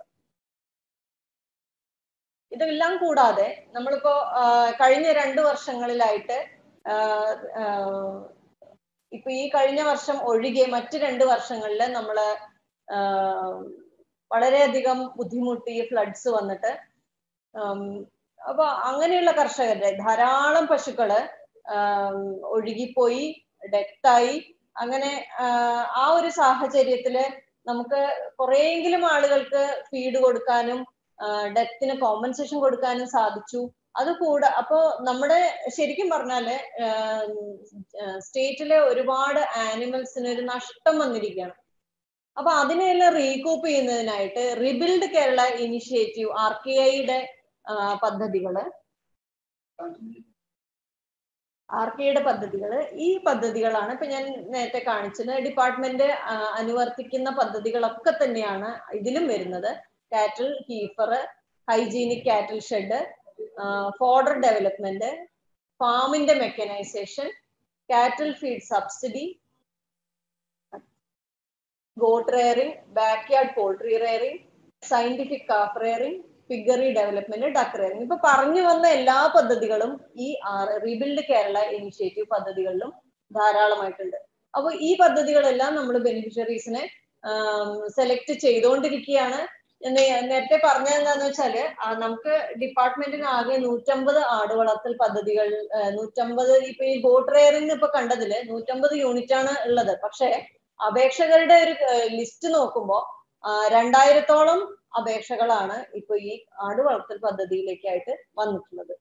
ഇതെല്ലാം കൂടാതെ നമ്മളിപ്പോ ആഹ് കഴിഞ്ഞ രണ്ട് വർഷങ്ങളിലായിട്ട് ആഹ് ആഹ് ഇപ്പൊ ഈ കഴിഞ്ഞ വർഷം ഒഴികെ മറ്റ് രണ്ട് വർഷങ്ങളിൽ നമ്മള് ആഹ് വളരെയധികം ബുദ്ധിമുട്ടി ഫ്ലഡ്സ് വന്നിട്ട് ആം, അപ്പൊ അങ്ങനെയുള്ള കർഷകരുടെ ധാരാളം പശുക്കള് ആം, ഒഴുകിപ്പോയി ഡെത്തായി അങ്ങനെ ആഹ് ആ ഒരു സാഹചര്യത്തില് നമുക്ക് കുറെയെങ്കിലും ആളുകൾക്ക് ഫീഡ് കൊടുക്കാനും ഡെത്തിന് കോമ്പൻസേഷൻ കൊടുക്കാനും സാധിച്ചു അത് കൂടെ അപ്പോ നമ്മുടെ ശരിക്കും പറഞ്ഞാല് സ്റ്റേറ്റിലെ ഒരുപാട് ആനിമൽസിന് ഒരു നഷ്ടം വന്നിരിക്കുകയാണ് അപ്പൊ അതിനെല്ലാം റീകൂപ്പ് ചെയ്യുന്നതിനായിട്ട് rebuild Kerala initiative R K ഐയുടെ പദ്ധതികള് ആർ കെയുടെ പദ്ധതികൾ ഈ പദ്ധതികളാണ് ഇപ്പൊ ഞാൻ നേരത്തെ കാണിച്ചത് ഡിപ്പാർട്ട്മെന്റ് അനുവർത്തിക്കുന്ന പദ്ധതികളൊക്കെ തന്നെയാണ് ഇതിലും വരുന്നത് cattle heifer hygienic cattle shed fodder development ഫാമിന്റെ mechanisation cattle feed subsidy goat rearing backyard poultry rearing scientific calf rearing piggery development duck rearing ഇപ്പൊ പറഞ്ഞു വന്ന എല്ലാ പദ്ധതികളും ഈ റീബിൽഡ് കേരള ഇനിഷ്യേറ്റീവ് പദ്ധതികളിലും ധാരാളമായിട്ടുണ്ട് അപ്പൊ ഈ പദ്ധതികളെല്ലാം നമ്മൾ ബെനിഫിഷ്യറീസിനെ സെലക്ട് ചെയ്തുകൊണ്ടിരിക്കുകയാണ് എന്ന് ഞാൻ നേരത്തെ പറഞ്ഞത് എന്താന്ന് വെച്ചാല് ആ, നമുക്ക് ഡിപ്പാർട്ട്മെന്റിന് ആകെ നൂറ്റമ്പത് ആട് വളർത്തൽ പദ്ധതികൾ ആ, നൂറ്റമ്പത് ഇപ്പൊ ഈ ബോട്ട് റെയറിംഗ് ഇപ്പൊ കണ്ടതില് നൂറ്റമ്പത് യൂണിറ്റ് ആണ് ഉള്ളത് പക്ഷേ അപേക്ഷകരുടെ ഒരു ലിസ്റ്റ് നോക്കുമ്പോ ആ, രണ്ടായിരത്തോളം അപേക്ഷകളാണ് ഇപ്പൊ ഈ ആട് വളർത്തൽ പദ്ധതിയിലേക്കായിട്ട് വന്നിട്ടുള്ളത്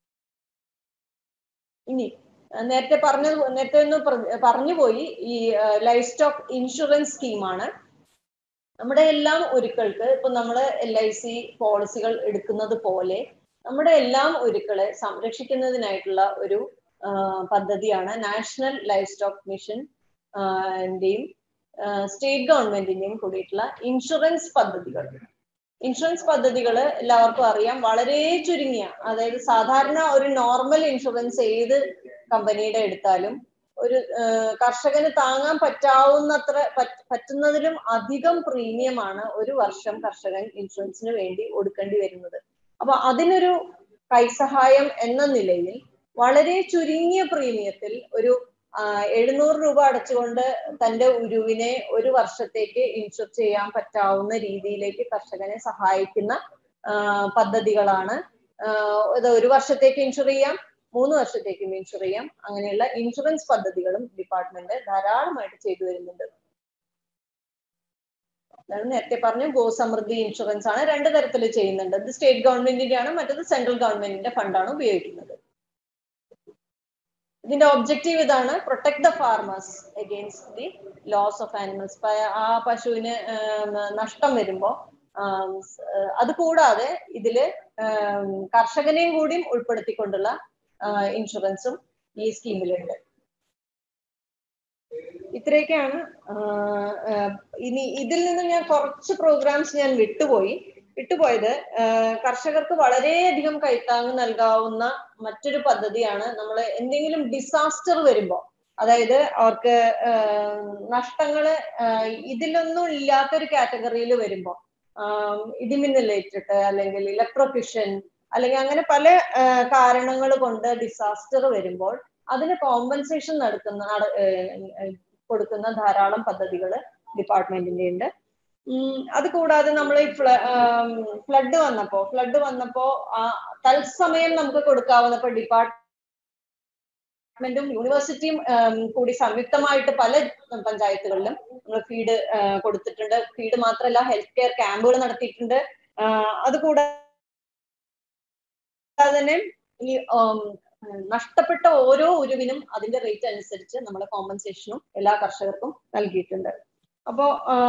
ഇനി ആ, നേരത്തെ പറഞ്ഞ നേരത്തെ ഒന്ന് പ്ര- പറഞ്ഞുപോയി ഈ ലൈഫ് സ്റ്റോക്ക് ഇൻഷുറൻസ് സ്കീമാണ് നമ്മുടെ എല്ലാം ഒരുക്കൾക്ക് ഇപ്പൊ നമ്മൾ എൽ ഐ സി പോളിസികൾ എടുക്കുന്നത് പോലെ നമ്മുടെ എല്ലാം ഒരുക്കളെ സംരക്ഷിക്കുന്നതിനായിട്ടുള്ള ഒരു പദ്ധതിയാണ് നാഷണൽ ലൈഫ് സ്റ്റോക്ക് മിഷൻ ന്റെയും സ്റ്റേറ്റ് ഗവൺമെന്റിന്റെയും കൂടിയിട്ടുള്ള ഇൻഷുറൻസ് പദ്ധതികൾ ഇൻഷുറൻസ് പദ്ധതികൾ എല്ലാവർക്കും അറിയാം വളരെ ചുരുങ്ങിയ അതായത് സാധാരണ ഒരു നോർമൽ ഇൻഷുറൻസ് ഏത് കമ്പനിയുടെ എടുത്താലും ഒരു കർഷകന് താങ്ങാൻ പറ്റാവുന്നത്ര പറ്റുന്നതിലും അധികം പ്രീമിയമാണ് ഒരു വർഷം കർഷകൻ ഇൻഷുറൻസിന് വേണ്ടി കൊടുക്കേണ്ടി വരുന്നത് അപ്പൊ അതിനൊരു കൈസഹായം എന്ന നിലയിൽ വളരെ ചുരുങ്ങിയ പ്രീമിയത്തിൽ ഒരു എഴുന്നൂറ് രൂപ അടച്ചുകൊണ്ട് തന്റെ ഉരുവിനെ ഒരു വർഷത്തേക്ക് ഇൻഷുർ ചെയ്യാൻ പറ്റാവുന്ന രീതിയിലേക്ക് കർഷകനെ സഹായിക്കുന്ന പദ്ധതികളാണ് ഇത് ഒരു വർഷത്തേക്ക് ഇൻഷുർ ചെയ്യാം മൂന്ന് വർഷത്തേക്കും ഇൻഷുർ ചെയ്യാം അങ്ങനെയുള്ള ഇൻഷുറൻസ് പദ്ധതികളും ഡിപ്പാർട്ട്മെന്റ് ധാരാളമായിട്ട് ചെയ്തു വരുന്നുണ്ട് നേരത്തെ പറഞ്ഞു ഗോസമൃദ്ധി ഇൻഷുറൻസ് ആണ് രണ്ട് തരത്തിൽ ചെയ്യുന്നുണ്ട് ഇത് സ്റ്റേറ്റ് ഗവൺമെന്റിന്റെ ആണ് മറ്റത് സെൻട്രൽ ഗവൺമെന്റിന്റെ ഫണ്ടാണ് ഉപയോഗിക്കുന്നത് ഇതിന്റെ ഒബ്ജക്റ്റീവ് ഇതാണ് protect the farmers against the loss of animals ആ പശുവിന് നഷ്ടം വരുമ്പോ അത് കൂടാതെ ഇതില് കർഷകനെയും കൂടിയും ഉൾപ്പെടുത്തിക്കൊണ്ടുള്ള ഇൻഷുറൻസും ഈ സ്കീമിലുണ്ട് ഇത്രയൊക്കെയാണ് ഇനി ഇതിൽ നിന്ന് ഞാൻ കുറച്ച് പ്രോഗ്രാംസ് ഞാൻ വിട്ടുപോയി വിട്ടുപോയത് കർഷകർക്ക് വളരെയധികം കൈത്താങ് നൽകാവുന്ന മറ്റൊരു പദ്ധതിയാണ് നമ്മൾ എന്തെങ്കിലും ഡിസാസ്റ്റർ വരുമ്പോ അതായത് അവർക്ക് നഷ്ടങ്ങള് ഇതിലൊന്നും ഇല്ലാത്തൊരു കാറ്റഗറിയിൽ വരുമ്പോ ഇടിമിന്നലേറ്റിട്ട് അല്ലെങ്കിൽ ഇലക്ട്രോക്യൂഷൻ അല്ലെങ്കിൽ അങ്ങനെ പല കാരണങ്ങൾ കൊണ്ട് ഡിസാസ്റ്റർ വരുമ്പോൾ അതിന് കോമ്പൻസേഷൻ നടക്കുന്ന കൊടുക്കുന്ന ധാരാളം പദ്ധതികൾ ഡിപ്പാർട്ട്മെന്റിന്റെ ഉണ്ട് അത് കൂടാതെ നമ്മൾ ഈ ഫ്ലഡ് വന്നപ്പോ ഫ്ലഡ് വന്നപ്പോ തത്സമയം നമുക്ക് കൊടുക്കാവുന്ന ഇപ്പൊ ഡിപ്പാർട്ട്മെന്റും യൂണിവേഴ്സിറ്റിയും കൂടി സംയുക്തമായിട്ട് പല പഞ്ചായത്തുകളിലും നമ്മൾ ഫീഡ് കൊടുത്തിട്ടുണ്ട് ഫീഡ് മാത്രമല്ല ഹെൽത്ത് കെയർ ക്യാമ്പുകൾ നടത്തിയിട്ടുണ്ട് അതുകൂടാതെ തന്നെ ഈ നഷ്ടപ്പെട്ട ഓരോ ഉരുവിനും അതിന്റെ റേറ്റ് അനുസരിച്ച് നമ്മൾ കോമ്പൻസേഷനും എല്ലാ കർഷകർക്കും നൽകിയിട്ടുണ്ട് അപ്പോ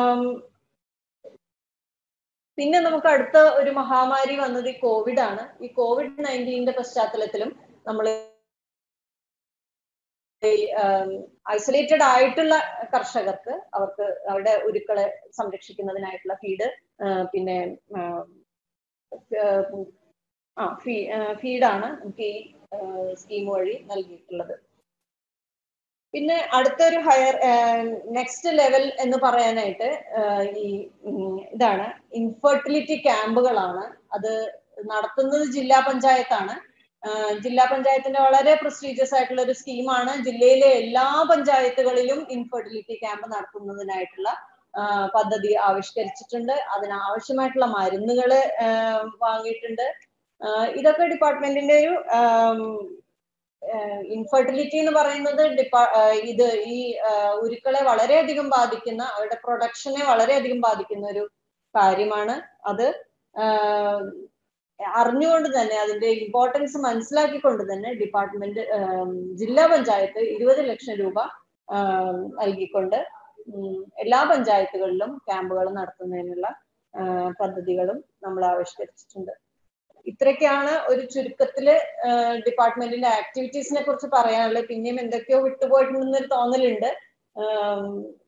പിന്നെ നമുക്ക് അടുത്ത ഒരു മഹാമാരി വന്നത് ഈ കോവിഡ് ആണ് ഈ കോവിഡ് നയൻറ്റീന്റെ പശ്ചാത്തലത്തിലും നമ്മൾ ഐസൊലേറ്റഡ് ആയിട്ടുള്ള കർഷകർക്ക് അവർക്ക് അവരുടെ ഉരുക്കളെ സംരക്ഷിക്കുന്നതിനായിട്ടുള്ള ഫീഡ് പിന്നെ ആ ഫീ ഫീഡാണ് നമുക്ക് ഈ സ്കീം വഴി നൽകിയിട്ടുള്ളത് പിന്നെ അടുത്തൊരു ഹയർ നെക്സ്റ്റ് ലെവൽ എന്ന് പറയാനായിട്ട് ഈ ഇതാണ് ഇൻഫെർട്ടിലിറ്റി ക്യാമ്പുകളാണ് അത് നടത്തുന്നത് ജില്ലാ പഞ്ചായത്താണ് ജില്ലാ പഞ്ചായത്തിന്റെ വളരെ പ്രസ്റ്റീജിയസ് ആയിട്ടുള്ള ഒരു സ്കീമാണ് ജില്ലയിലെ എല്ലാ പഞ്ചായത്തുകളിലും ഇൻഫെർട്ടിലിറ്റി ക്യാമ്പ് നടത്തുന്നതിനായിട്ടുള്ള പദ്ധതി ആവിഷ്കരിച്ചിട്ടുണ്ട് അതിനാവശ്യമായിട്ടുള്ള മരുന്നുകൾ വാങ്ങിയിട്ടുണ്ട് ഇതൊക്കെ ഡിപ്പാർട്ട്മെന്റിന്റെ ഒരു ഇൻഫെർട്ടിലിറ്റി എന്ന് പറയുന്നത് ഡിപ്പാ ഇത് ഈ ഉരുക്കളെ വളരെയധികം ബാധിക്കുന്ന അവരുടെ പ്രൊഡക്ഷനെ വളരെയധികം ബാധിക്കുന്ന ഒരു കാര്യമാണ് അത് അറിഞ്ഞുകൊണ്ട് തന്നെ അതിന്റെ ഇമ്പോർട്ടൻസ് മനസ്സിലാക്കിക്കൊണ്ട് തന്നെ ഡിപ്പാർട്ട്മെന്റ് ജില്ലാ പഞ്ചായത്ത് ഇരുപത് ലക്ഷം രൂപ നൽകിക്കൊണ്ട് എല്ലാ പഞ്ചായത്തുകളിലും ക്യാമ്പുകൾ നടത്തുന്നതിനുള്ള പദ്ധതികളും നമ്മൾ ആവിഷ്കരിച്ചിട്ടുണ്ട് ഇത്രയൊക്കെയാണ് ഒരു ചുരുക്കത്തില് ഡിപ്പാർട്ട്മെന്റിന്റെ ആക്ടിവിറ്റീസിനെ കുറിച്ച് പറയാനുള്ളത് പിന്നെയും എന്തൊക്കെയോ വിട്ടുപോയിട്ടുണ്ടെന്നൊരു തോന്നലുണ്ട്